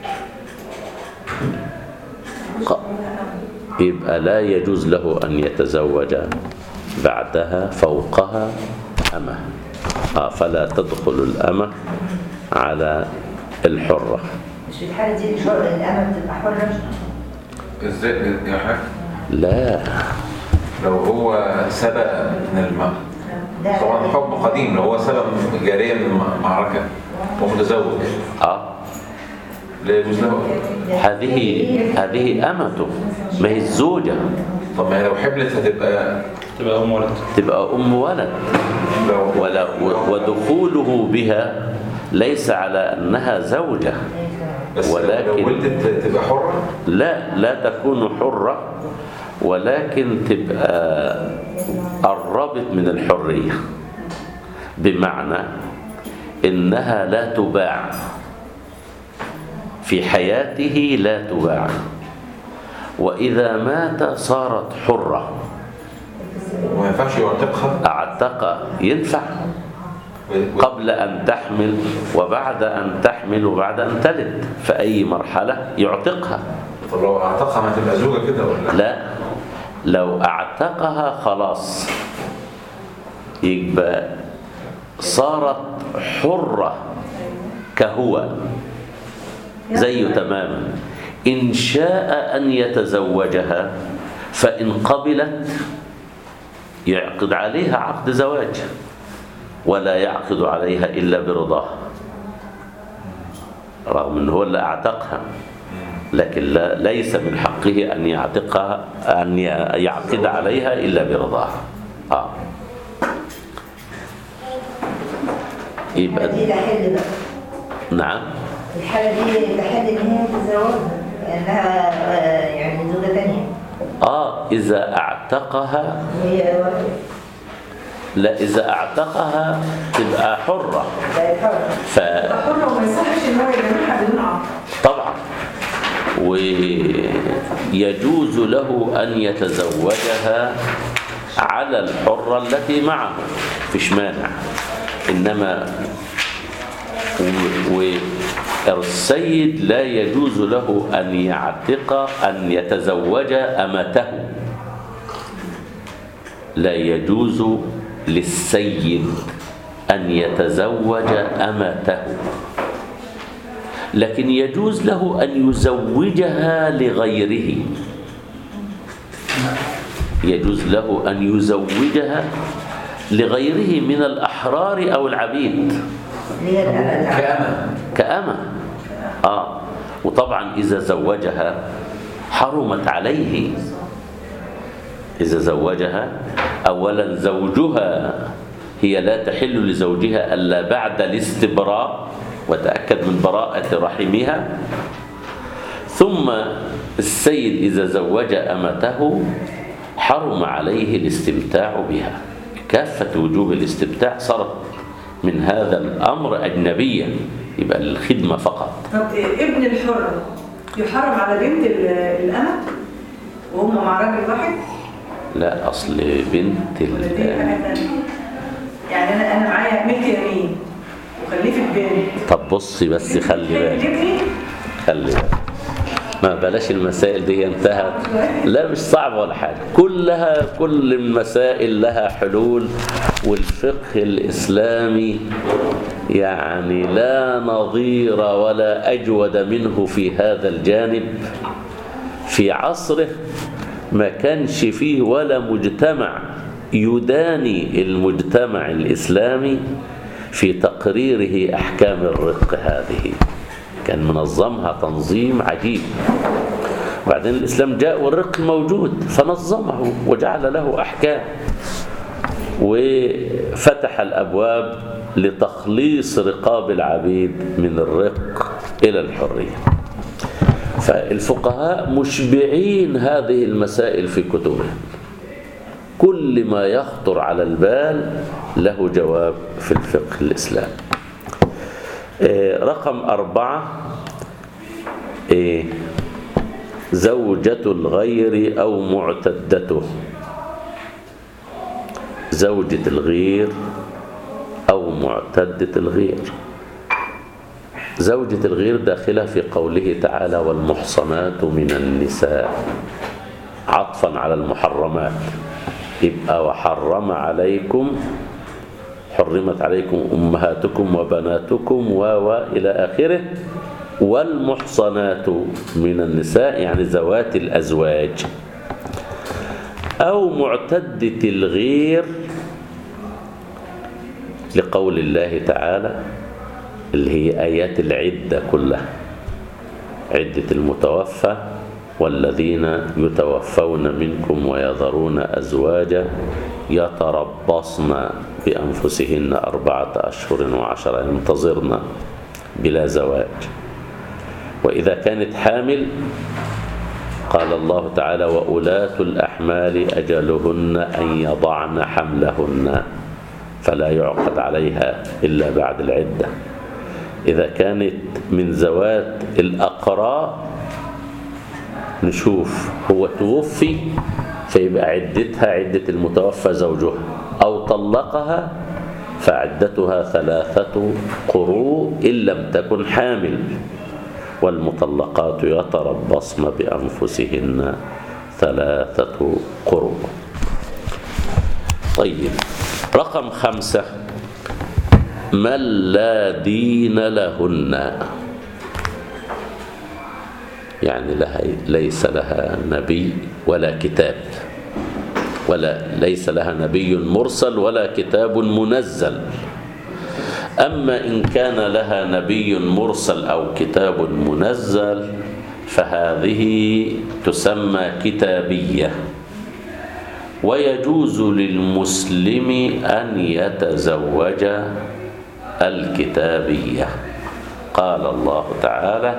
ق- يبقى لا يجوز له أن يتزوج بعدها فوقها أمة آه فلا تدخل الأمة على الحرة مش في الحالة دي الحر الأمل بتبقى حرة ازاي يا حاج لا لو هو سبق من الماء ده طبعا حكم قديم لو هو سبق جارية من معركة ومتزوج آه لا يجوز له هذه هذه أمته ما هي الزوجة طب ما هي لو حبلت هتبقى تبقى أم ولد تبقى أم ولد لو ولا ودخوله بها ليس على أنها زوجة بس ولكن- لو ولدت تبقى حرة لا لا تكون حرة ولكن تبقى قربت من الحرية بمعنى إنها لا تباع في حياته لا تباع وإذا مات صارت حرة وما ينفعش يعتقها أعتق ينفع قبل أن تحمل وبعد أن تحمل وبعد أن تلد في أي مرحلة يعتقها طب لو اعتقها ما تبقى زوجة كده ولا لا لو اعتقها خلاص يبقى صارت حرة كهو زيه تماما إن شاء أن يتزوجها فإن قبلت يعقد عليها عقد زواج ولا يعقد عليها إلا برضاها رغم أنه هو اللي أعتقها لكن لا ليس من حقه أن يعتقها أن يعقد عليها إلا برضاها آه. يبقى دي تحل بقى نعم الحالة دي تحل إن هي تتزوجها لأنها آه، يعني زوجة تانية آه إذا اعتقها وهي لا إذا اعتقها تبقى حرة بقت حرة ف حرة وما يصحش ان هو يجمعها بدون عقد طبعا ويجوز له أن يتزوجها على الحرة التي معه فيش مانع إنما و- والسيد لا يجوز له أن يعتق أن يتزوج أمته لا يجوز للسيد أن يتزوج أمته لكن يجوز له أن يزوجها لغيره يجوز له أن يزوجها لغيره من الأحرار أو العبيد اللي هي الأمل كأمة كأمة آه وطبعا إذا زوجها حرمت عليه إذا زوجها أولا زوجها هي لا تحل لزوجها إلا بعد الاستبراء وتأكد من براءة رحمها ثم السيد إذا زوج أمته حرم عليه الاستمتاع بها كافة وجوه الاستمتاع صارت من هذا الأمر أجنبيا يبقى الخدمة فقط طب ابن الحر يحرم على بنت ال- الأمة وهم مع راجل واحد لا أصل بنت ولا دي ال... حاجة تانية؟ يعني أنا أنا معايا ملك يمين وخلفت بنت طب بصي بس خلي بالك ابني خلي بالك ما بلاش المسائل دي انتهت لا مش صعبة ولا حاجة كلها كل المسائل لها حلول والفقه الإسلامي يعني لا نظير ولا أجود منه في هذا الجانب في عصره ما كانش فيه ولا مجتمع يداني المجتمع الإسلامي في تقريره أحكام الرق هذه كان منظمها تنظيم عجيب بعدين الإسلام جاء والرق موجود فنظمه وجعل له أحكام وفتح الأبواب لتخليص رقاب العبيد من الرق إلى الحرية فالفقهاء مشبعين هذه المسائل في كتبهم كل ما يخطر على البال له جواب في الفقه الإسلامي آه، رقم أربعة آه، زوجة الغير أو معتدته زوجة الغير أو معتدة الغير زوجة الغير داخلة في قوله تعالى والمحصنات من النساء عطفا على المحرمات يبقى وحرم عليكم حرمت عليكم أمهاتكم وبناتكم و و إلى آخره والمحصنات من النساء يعني ذوات الأزواج أو معتدة الغير لقول الله تعالى اللي هي آيات العدة كلها عدة المتوفى والذين يتوفون منكم ويذرون أزواجا يتربصن بأنفسهن أربعة أشهر وعشرة ينتظرن بلا زواج وإذا كانت حامل قال الله تعالى وأولاة الأحمال أجلهن أن يضعن حملهن فلا يعقد عليها إلا بعد العدة إذا كانت من ذوات الأقراء نشوف هو توفي فيبقى عدتها عدة المتوفى زوجها أو طلقها فعدتها ثلاثة قروء إن لم تكن حامل والمطلقات يتربصن بأنفسهن ثلاثة قروء طيب رقم خمسة من لا دين لهن يعني لها ليس لها نبي ولا كتاب ولا ليس لها نبي مرسل ولا كتاب منزل أما إن كان لها نبي مرسل أو كتاب منزل فهذه تسمى كتابية ويجوز للمسلم أن يتزوج الكتابية قال الله تعالى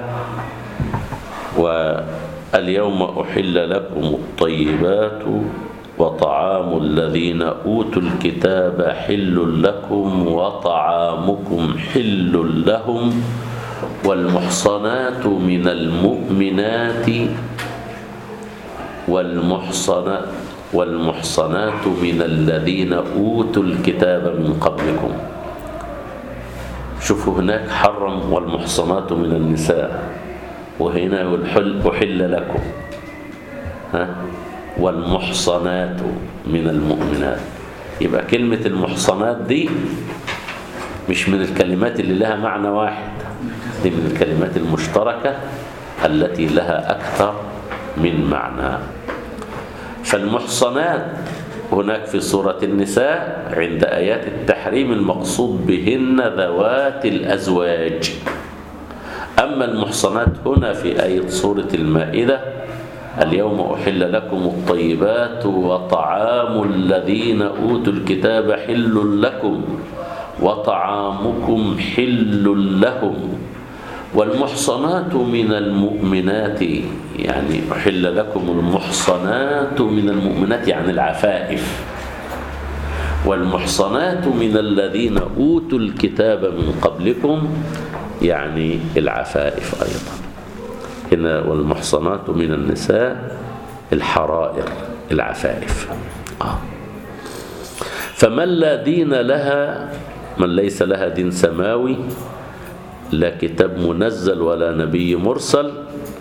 واليوم أحل لكم الطيبات وطعام الذين أوتوا الكتاب حل لكم وطعامكم حل لهم والمحصنات من المؤمنات والمحصنات والمحصنات من الذين أوتوا الكتاب من قبلكم شوفوا هناك حرم والمحصنات من النساء وهنا والحل أحل لكم ها والمحصنات من المؤمنات يبقى كلمة المحصنات دي مش من الكلمات اللي لها معنى واحد دي من الكلمات المشتركة التي لها أكثر من معنى فالمحصنات هناك في سورة النساء عند آيات التحريم المقصود بهن ذوات الأزواج أما المحصنات هنا في آية سورة المائدة اليوم أحل لكم الطيبات وطعام الذين أوتوا الكتاب حل لكم وطعامكم حل لهم والمحصنات من المؤمنات يعني أحل لكم المحصنات من المؤمنات يعني العفائف والمحصنات من الذين أوتوا الكتاب من قبلكم يعني العفائف أيضا هنا والمحصنات من النساء الحرائر العفائف آه. فمن لا دين لها من ليس لها دين سماوي لا كتاب منزل ولا نبي مرسل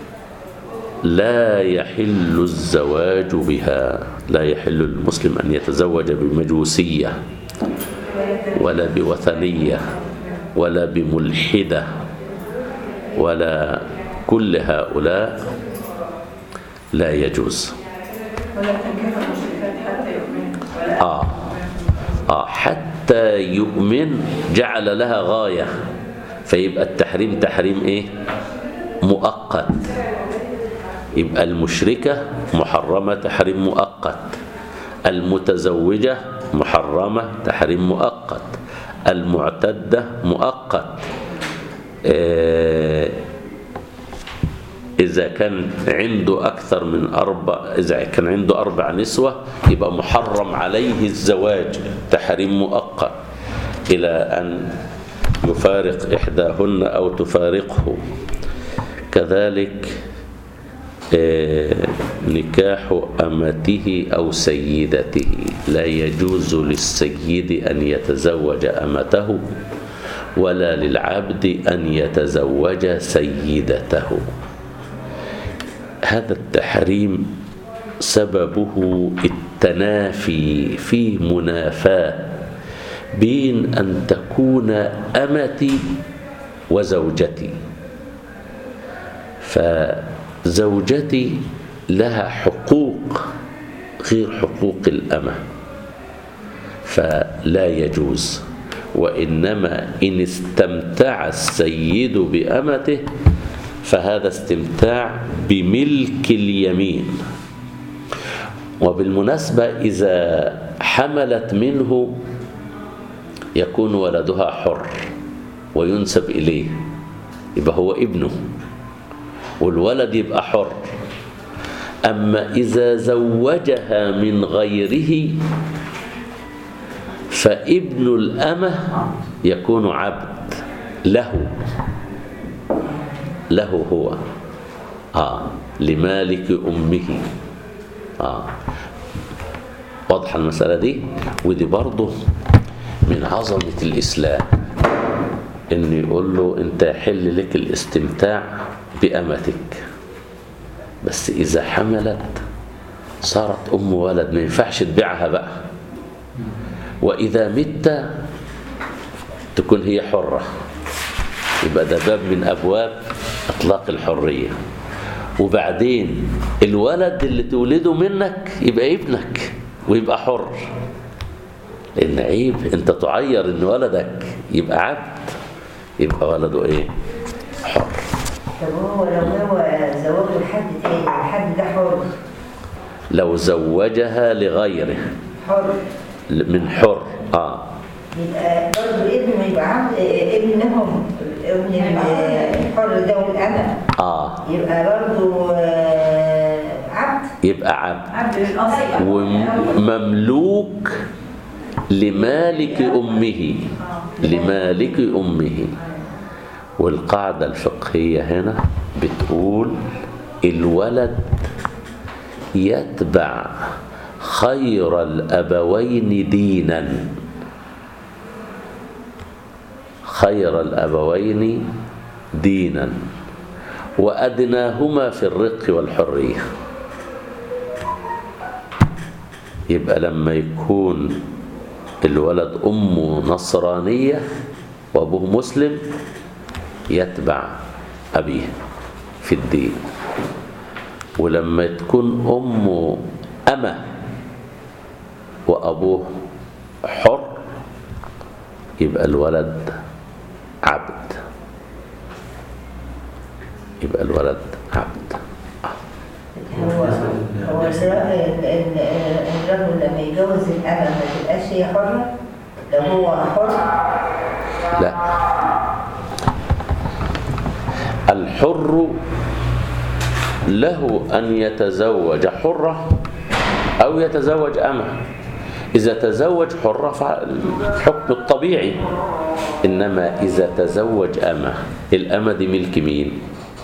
لا يحل الزواج بها لا يحل للمسلم أن يتزوج بمجوسية ولا بوثنية ولا بملحدة ولا كل هؤلاء لا يجوز ولا تنكح المشركات حتى يؤمنوا ولا آه. آه حتى يؤمن جعل لها غاية فيبقى التحريم تحريم إيه مؤقت يبقى المشركة محرمة تحريم مؤقت المتزوجة محرمة تحريم مؤقت المعتدة مؤقت آه، إذا كان عنده أكثر من أربع إذا كان عنده أربع نسوة يبقى محرم عليه الزواج تحريم مؤقت إلى أن يفارق إحداهن أو تفارقه كذلك آه، نكاح أمته أو سيدته لا يجوز للسيد أن يتزوج أمته ولا للعبد أن يتزوج سيدته هذا التحريم سببه التنافي في منافاة بين أن تكون أمتي وزوجتي فزوجتي لها حقوق غير حقوق الأمة فلا يجوز وإنما إن استمتع السيد بأمته فهذا استمتاع بملك اليمين وبالمناسبة إذا حملت منه يكون ولدها حر وينسب إليه يبقى هو ابنه والولد يبقى حر أما إذا زوجها من غيره فابن الأمة يكون عبد له له هو آه لمالك أمه آه. واضحة المسألة دي ودي برضه من عظمة الإسلام إن يقول له أنت يحل لك الاستمتاع بأمتك بس إذا حملت صارت أم ولد ما ينفعش تبيعها بقى وإذا مت تكون هي حرة يبقى ده باب من أبواب إطلاق الحرية وبعدين الولد اللي تولده منك يبقى ابنك ويبقى حر لأن عيب أنت تعير إن ولدك يبقى عبد يبقى ولده إيه؟ حر طب هو لو هو زوجه لحد تاني الحد ده حر لو زوجها لغيره حر من حر آه يبقى برضه ابنه يبقى عبد ابنهم ابن الحر ده والأمل آه يبقى برضه آه، عبد يبقى عبد عبد الأصل ومملوك لمالك أمه لمالك أمه والقاعدة الفقهية هنا بتقول الولد يتبع خير الأبوين دينا خير الأبوين دينا وأدناهما في الرق والحرية يبقى لما يكون الولد أمه نصرانية وأبوه مسلم يتبع أبيه في الدين ولما تكون أمه أمة وأبوه حر يبقى الولد عبد يبقى الولد عبد هو هو الر- ال- ال- الرجل لما يجوز الأمل ما تبقاش هي حرة لو هو حر لا الحر له أن يتزوج حرة أو يتزوج أمة إذا تزوج حرة فالحكم الطبيعي إنما إذا تزوج أمة الأمة دي ملك مين؟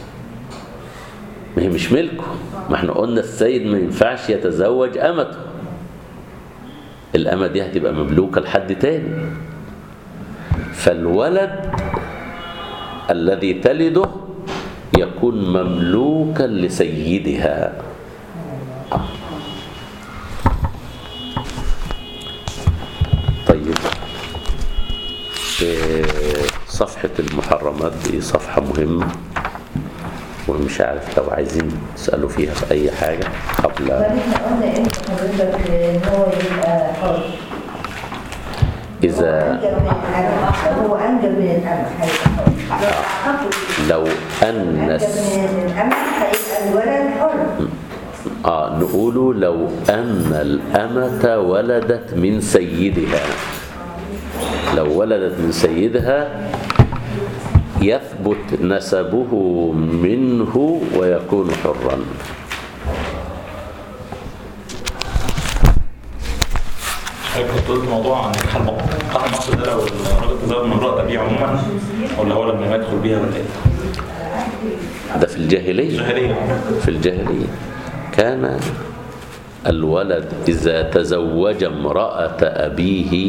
ما هي مش ملكه ما احنا قلنا السيد ما ينفعش يتزوج أمته الأمة دي هتبقى مملوكة لحد تاني فالولد الذي تلده يكون مملوكا لسيدها طيب إيه، صفحة المحرمات دي صفحة مهمة ومش عارف لو عايزين تسألوا فيها في أي حاجة قبل فاحنا قلنا امتى حضرتك ان هو يبقى حر إذا أنجب من الأمل لو هو أنجب من الأمل هيبقى حر لو أن أنجب الس- من الأمل هيبقى الولد حر آه نقول لو أن الأمة ولدت من سيدها لو ولدت من سيدها يثبت نسبه منه ويكون حرا حضرتك كنت قلت موضوع عن نكاح المقصد نكاح المقصد ده لو الراجل تزوج من امرأة أبيه عموما ولا هو لما يدخل بيها ولا إيه؟ ده في الجاهلية جاهلية في الجاهلية كان الولد إذا تزوج امرأة أبيه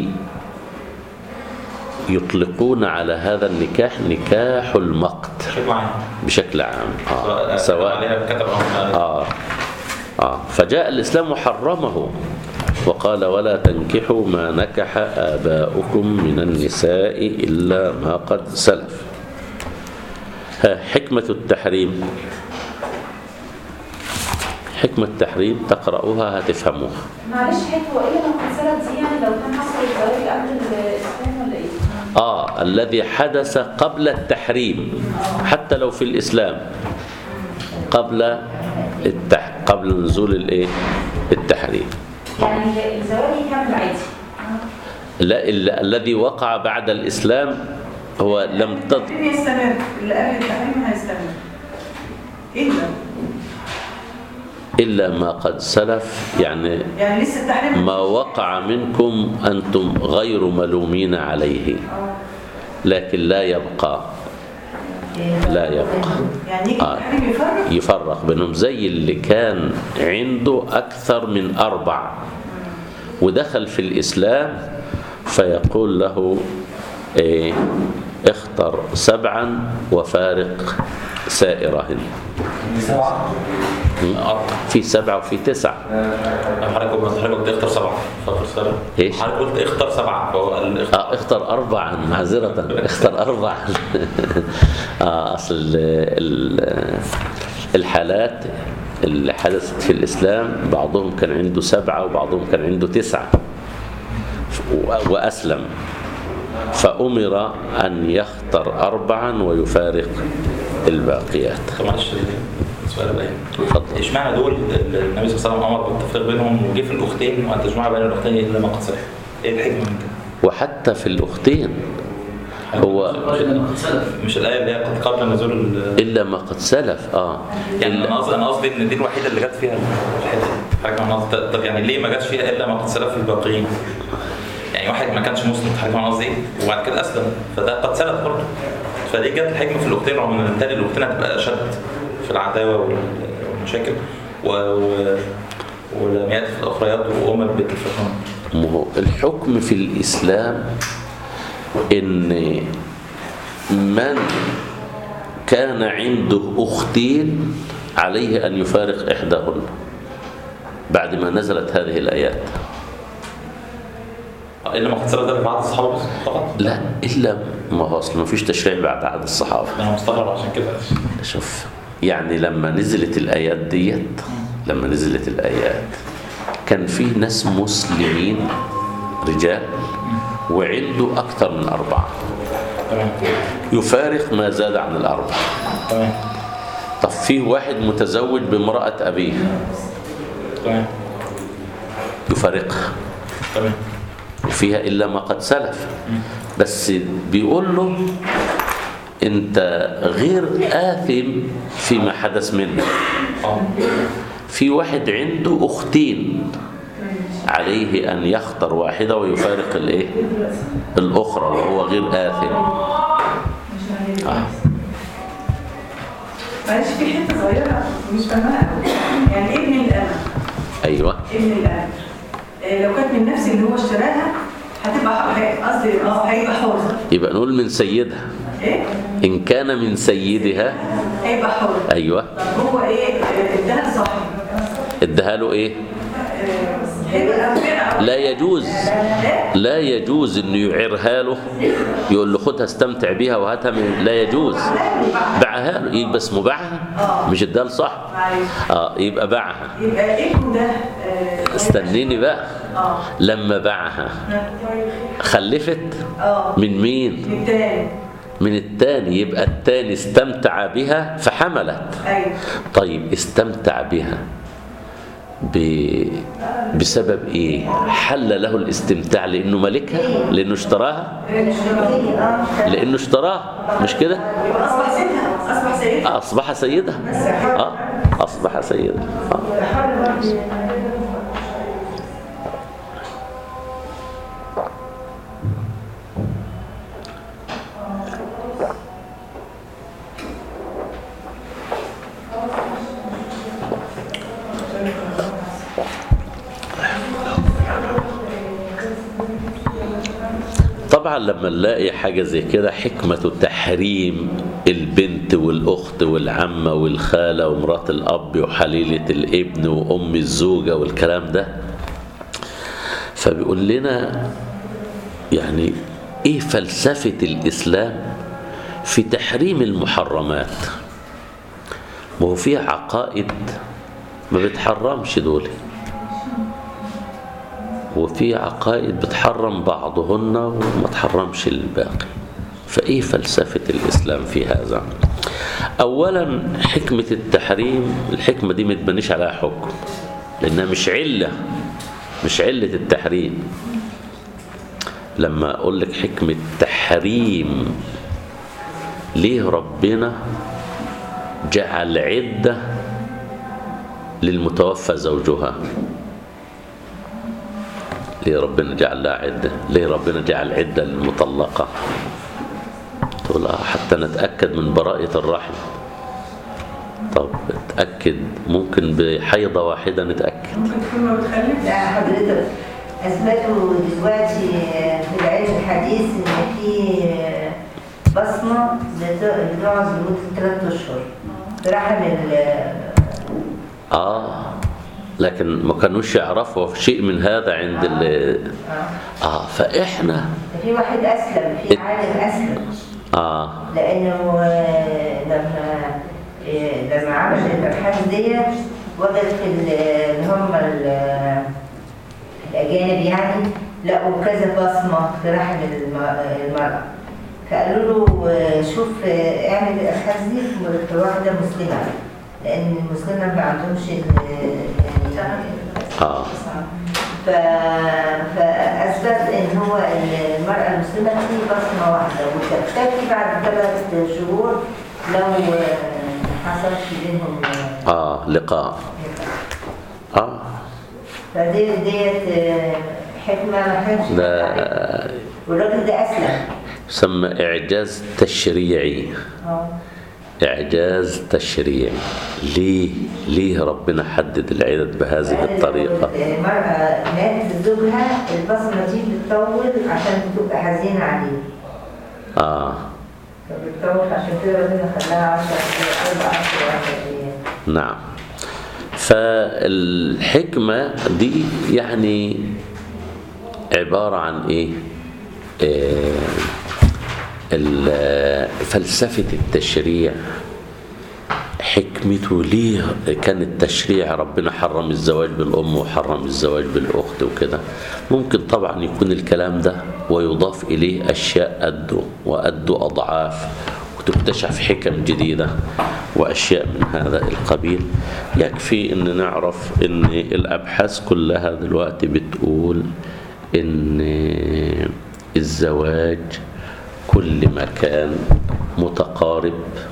يطلقون على هذا النكاح نكاح المقت بشكل عام بشكل عام آه. سواء سواء عليها كتب أو ما- آه. آه. فجاء الإسلام وحرمه وقال ولا تنكحوا ما نكح آباؤكم من النساء إلا ما قد سلف ها، حكمة التحريم حكمة التحريم تقرأوها هتفهموها معلش حته وايه لو حصلت دي يعني لو كان حصل الزواج قبل الاسلام ولا ايه؟ آه الذي حدث قبل التحريم حتى لو في الإسلام قبل التح... قبل نزول الإيه التحريم يعني الزواج يكمل عادي لا ال... الذي وقع بعد الإسلام هو لم تط... التحريم يستمر اللي قبل التحريم هيستمر إلا إلا ما قد سلف يعني يعني لسه التحريم ما وقع منكم أنتم غير ملومين عليه لكن لا يبقى لا يبقى يعني يجي آه. التحريم يفرق يفرق بينهم زي اللي كان عنده أكثر من أربع ودخل في الإسلام فيقول له إيه اختر سبعا وفارق سائرهن سبعة أربعة في سبعة وفي تسعة حضرتك قلت حضرتك قلت اختر سبعة فاكر سبعة إيش؟ حضرتك قلت اختر سبعة فهو الاختار آه اختر أربعا معذرة اختر أربعا آه أصل ال- ال- الحالات اللي حدثت في الإسلام بعضهم كان عنده سبعة وبعضهم كان عنده تسعة و- وأسلم فأمر أن يختر أربعا ويفارق الباقيات طب معلش سؤال بقى اتفضل. اشمعنى دول النبي صلى الله عليه وسلم امر بالتفريق بينهم وجه في الاختين وان تجمع بين الاختين الا ما قد سلف ايه الحكمه من كده؟ وحتى في الأختين هو مش الايه اللي هي قد قبل نزول ال- إلا ما قد سلف آه يعني إلا انا قصدي انا قصدي ان دي الوحيده اللي جت فيها الحته دي حاجه انا قصدي طب يعني ليه ما جاتش فيها الا ما قد سلف في الباقيين؟ يعني واحد ما كانش مسلم حاجه انا قصدي وبعد كده اسلم فده قد سلف برضه فدي جت الحكمه في الاختين رغم ان بالتالي الاختين هتبقى اشد في العداوه وال- والمشاكل و... و... ولم ياتي في الاخريات وامر بالتفاهم ما هو الحكم في الإسلام إن من كان عنده أختين عليه أن يفارق إحداهن بعد ما نزلت هذه الآيات الا ما قد سلف ده في بعض الصحابه بس فقط لا إلا ما هو أصل ما فيش تشريع بعد عهد الصحابة انا مستغرب عشان كده شوف يعني لما نزلت الآيات ديت لما نزلت الآيات كان في ناس مسلمين رجال وعنده أكثر من أربعة تمام يفارق ما زاد عن الأربعة تمام طب فيه واحد متزوج بامرأة أبيه تمام يفارقها تمام فيها إلا ما قد سلف بس بيقول له أنت غير آثم فيما حدث منك اه في واحد عنده أختين عليه أن يختار واحدة ويفارق الإيه؟ الأخرى وهو غير آثم آه. معلش في حته صغيره مش فاهمها قوي يعني ايه ابن الامل أيوة ابن الامل آه، لو كانت من نفس اللي هو اشتراها هتبقى ح- قصدي اه هيبقى حر يبقى نقول من سيدها ايه إن كان من سيدها هيبقى حر أيوة طب هو ايه آه، اداها صاحب ادها له إيه هيبقى ربنا لا يجوز لا يجوز انه يعيرها له يقول له خدها استمتع بيها وهاتها من لا يجوز باعها له يبقى اسمه باعها مش اداها لصاحب معلش اه يبقى باعها يبقى ابنه ده آه، استنيني بقى اه لما باعها خلفت اه من مين من التاني من التاني يبقى التاني استمتع بها فحملت ايوه طيب استمتع بها ب... بسبب ايه حل له الاستمتاع لانه ملكها لانه اشتراها لانه اشتراها مش كده يبقى اصبح سيدها اصبح سيدها اصبح سيدها اه اصبح سيدها آه. طبعا لما نلاقي حاجة زي كده حكمة تحريم البنت والأخت والعمة والخالة ومرات الأب وحليلة الابن وأم الزوجة والكلام ده فبيقول لنا يعني إيه فلسفة الإسلام في تحريم المحرمات ما هو في عقائد ما بتحرمش دول وفي عقائد بتحرم بعضهن وما تحرمش الباقي فايه فلسفه الاسلام في هذا اولا حكمه التحريم الحكمه دي ما تبنيش عليها حكم لانها مش عله مش عله التحريم لما اقول لك حكمه تحريم ليه ربنا جعل عده للمتوفى زوجها ليه ربنا جعل لها عدة ليه ربنا جعل عدة للمطلقة يقول اه حتى نتأكد من براءة الرحم طب اتأكد ممكن بحيضة واحدة نتأكد ممكن تكون ما بتخلفش لا حضرتك اثبتوا دلوقتي في العلم الحديث ان في بصمه بت- بتقعد لمده ثلاث اشهر في رحم ال اه لكن ما كانوش يعرفوا شيء من هذا عند ال آه. اه فاحنا في واحد اسلم في عالم اسلم اه لانه آه، لما آه، لما عمل الابحاث دي وجد في ال- اللي هم ال- الاجانب يعني لقوا كذا بصمه في رحم الم- المراه فقالوا له آه، شوف آه، اعمل الابحاث دي في- في واحده مسلمه لان المسلمه ما عندهمش ال- يعني اه ف... فأثبت إن هو المرأة المسلمة في بصمة واحدة وتختفي بعد ثلاث شهور لو آه، حصلش بينهم آه، اه لقاء اه فدي ديت آه، حكمة ما كانش ده والراجل ده أسلم يسمى اعجاز تشريعي اه إعجاز تشريعي ليه ليه ربنا حدد العدد بهذه الطريقة المرأة ماتت زوجها البصمة دي بتطول عشان تبقى حزينة عليه آه فبتطول عشان كده ربنا خلاها 10 أربع أشهر وعشر أيام نعم فالحكمة دي يعني عبارة عن إيه آه، ال- فلسفة التشريع حكمته ليه كان التشريع ربنا حرم الزواج بالأم وحرم الزواج بالأخت وكده ممكن طبعا يكون الكلام ده ويضاف إليه أشياء أدوا وأدوا أضعاف وتكتشف حكم جديدة وأشياء من هذا القبيل يكفي أن نعرف أن الأبحاث كلها دلوقتي بتقول أن الزواج كل ما كان متقارب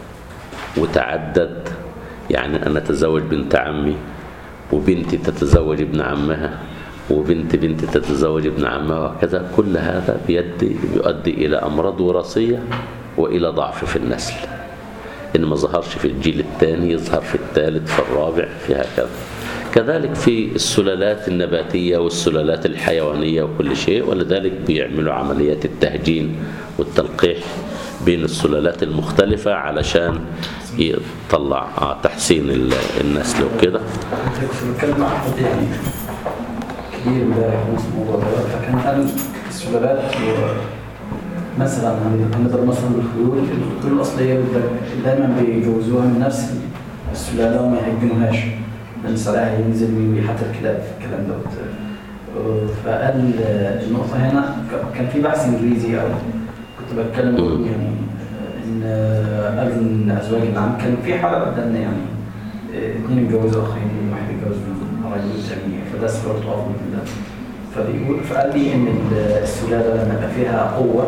وتعدد يعني أنا أتزوج بنت عمي وبنتي تتزوج ابن عمها وبنت بنتي تتزوج ابن عمها وهكذا كل هذا بيدي بيؤدي إلى أمراض وراثية وإلى ضعف في النسل إن ما ظهرش في الجيل الثاني يظهر في الثالث في الرابع في هكذا كذلك في السلالات النباتية والسلالات الحيوانية وكل شيء ولذلك بيعملوا عمليات التهجين والتلقيح بين السلالات المختلفة علشان يطلع آه، تحسين ال- النسل وكده كنت بتكلم مع حد يعني كبير امبارح في نفس الموضوع ده فكان قال السلالات و- مثلا هن- هنضرب مثلا الخيول الخيول الاصليه بيبقى دايما بيجوزوها من نفس السلاله وما يهجنوهاش لان سعرها ينزل ويوي حتى الكلاب في الكلام دوت آه، فقال آه، النقطه هنا ك- كان في بحث انجليزي او كنت بتكلم مم. يعني آه، ان آه، قالوا ان ازواج العام كان في حاله قدامنا يعني آه، اتنين اتجوزوا اخين واحد اتجوز من رجل تاني فده سبورت اوف من ده فبيقول فقال لي ان ال- السلاله لما يبقى فيها قوه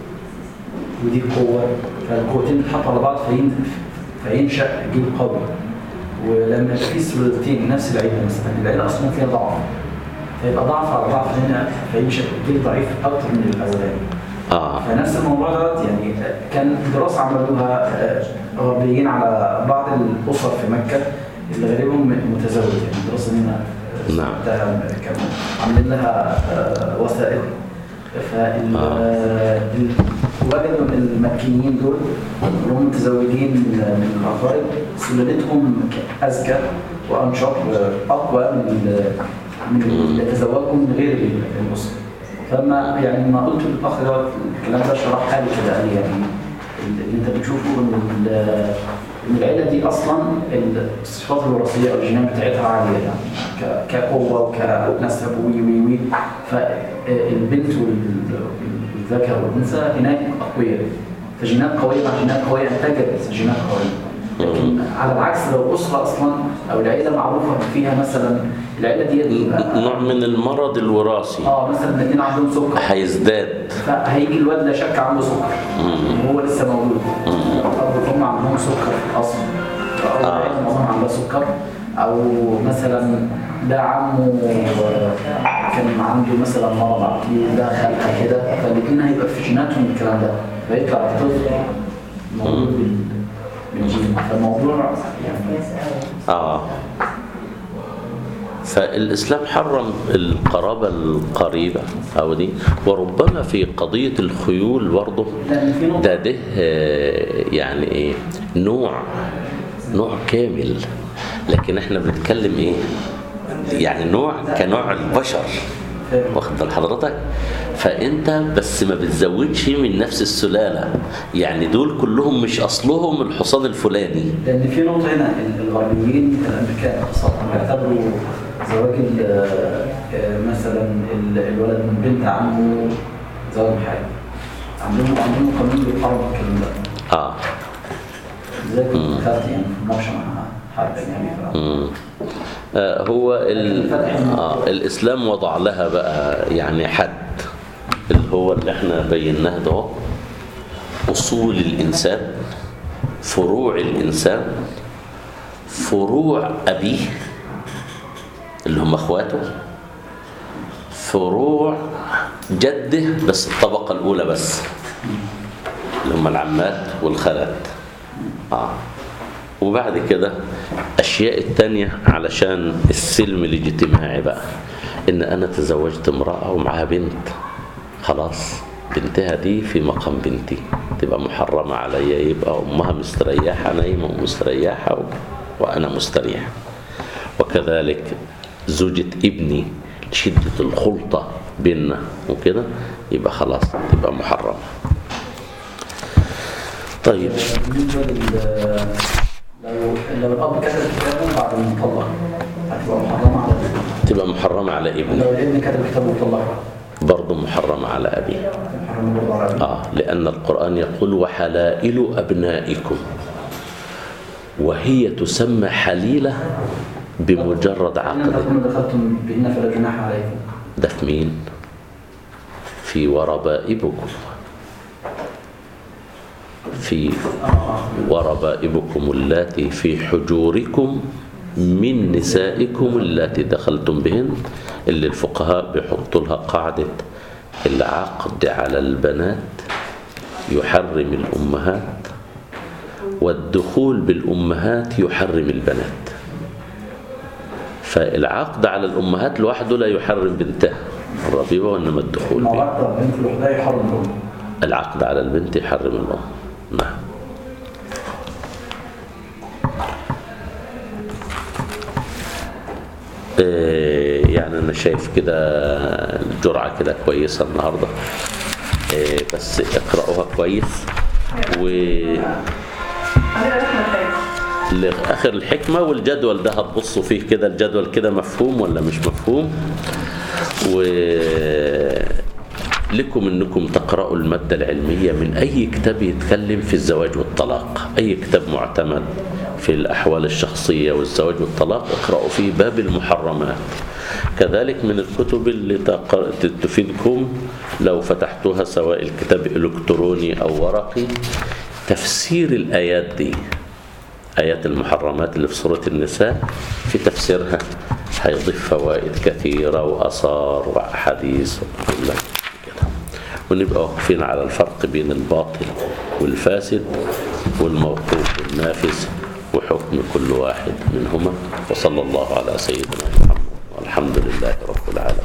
ودي قوه فالقوتين بيتحطوا على بعض فين فينشا جيل قوي ولما يبقى في سلالتين نفس العيله مثلا العيله اصلا فيها ضعف فيبقى ضعف على ضعف هنا فينشا جيل ضعيف اكتر من الاولاني آه فنفس الموضوع دوت يعني كان دراسه عملوها آه، غربيين على بعض الاسر في مكه اللي غالبهم متزوج يعني دراسه هنا آه، نعم. سمعتها كانوا عاملين لها آه، وسائل فال آه. آه، ال- وجدوا ان المكيين دول اللي هم متزوجين من الاقارب سلالتهم اذكى وانشط واقوى من ال- من اللي تزوجوا من غير الاسره فلما يعني ما قلت للاخ دوت الكلام ده شرحها لي كده قال لي يعني اللي انت بتشوفه ان ال- ان العيله دي اصلا الصفات الوراثيه او الجينات بتاعتها عاليه يعني ك- كقوه وكنسب وي وي وي فالبنت وال- والذكر والانثى هناك اقوياء فجينات قويه مع جينات قويه انتجت جينات قويه لكن على العكس لو اسره اصلا او العيله معروفه فيها مثلا العيله دي نوع من المرض الوراثي اه مثلا الاثنين عندهم سكر هيزداد فهيجي الواد لا شك عنده سكر وهو لسه مولود الاب والام عندهم سكر في الاصل فاول آه. عيله معظمها عندها سكر او مثلا ده عمه كان عنده مثلا مرض عقلي ده خلقه كده فالاثنين هيبقى في جيناتهم الكلام ده فيطلع طفل مولود بال- بالجين فالموضوع يعني آه فالإسلام حرم القرابة القريبة أو دي وربما في قضية الخيول برضه لأن في نقطة ده ده آه، يعني إيه نوع نوع كامل لكن احنا بنتكلم ايه يعني نوع كنوع البشر واخد بال حضرتك فانت بس ما بتزودش من نفس السلاله يعني دول كلهم مش اصلهم الحصان الفلاني لأن في نقطة هنا ال- الغربيين الأمريكان خاصة بيعتبروا زواج ال- آه، مثلا ال- الولد من بنت عمه زواج محارم عندهم عندهم قانون بيحرم الكلام ده اه زي كنت دخلت يعني في مناقشة مع حد يعني ف- مم. آه، هو ال... آه الإسلام وضع لها بقى يعني حد اللي هو اللي احنا بيناه ده هو. أصول الإنسان فروع الإنسان فروع أبيه اللي هم أخواته فروع جده بس الطبقة الأولى بس اللي هم العمات والخالات آه. وبعد كده أشياء التانية علشان السلم الاجتماعي بقى إن أنا تزوجت امرأة ومعاها بنت خلاص بنتها دي في مقام بنتي تبقى محرمة عليا يبقى أمها مستريحة نايمة ومستريحة و... وأنا مستريح وكذلك زوجة ابني شدة الخلطة بيننا وكده يبقى خلاص تبقى محرمة طيب بالنسبة لل لو لو الأب كتب كتابه بعد ما طلق هتبقى محرمة على الابن تبقى محرمة على ابني لو الابن كتب كتابه وطلقها برضه محرمة على أبيه محرمة برضه على الابن آه لأن القرآن يقول وحلائل أبنائكم وهي تسمى حليلة بمجرد إن عقد أنكم دخلتم بهن فلا جناح عليكم ده في مين؟ في وربائبكم في وربائبكم اللاتي في حجوركم من نسائكم اللاتي دخلتم بهن اللي الفقهاء بيحطوا لها قاعدة العقد على البنات يحرم الأمهات والدخول بالأمهات يحرم البنات فالعقد على الأمهات لوحده لا يحرم بنتها الربيبة وإنما الدخول مع بها بعض البنت لوحدها يحرم الأم العقد على البنت يحرم الأم نعم إيه، يعني أنا شايف كده الجرعة كده كويسة النهاردة إيه، بس اقرأوها كويس و عندنا رحمة تانية لآخر الحكمة والجدول ده هتبصوا فيه كده الجدول كده مفهوم ولا مش مفهوم و لكم انكم تقرأوا المادة العلمية من اي كتاب يتكلم في الزواج والطلاق اي كتاب معتمد في الاحوال الشخصية والزواج والطلاق اقرأوا فيه باب المحرمات كذلك من الكتب اللي تق- تفيدكم لو فتحتوها سواء الكتاب الكتروني او ورقي تفسير الايات دي آيات المحرمات اللي في سورة النساء في تفسيرها هيضيف فوائد كثيرة وأثار وأحاديث وكل كده ونبقى واقفين على الفرق بين الباطل والفاسد والموقوف والنافذ وحكم كل واحد منهما وصلى الله على سيدنا محمد والحمد لله رب العالمين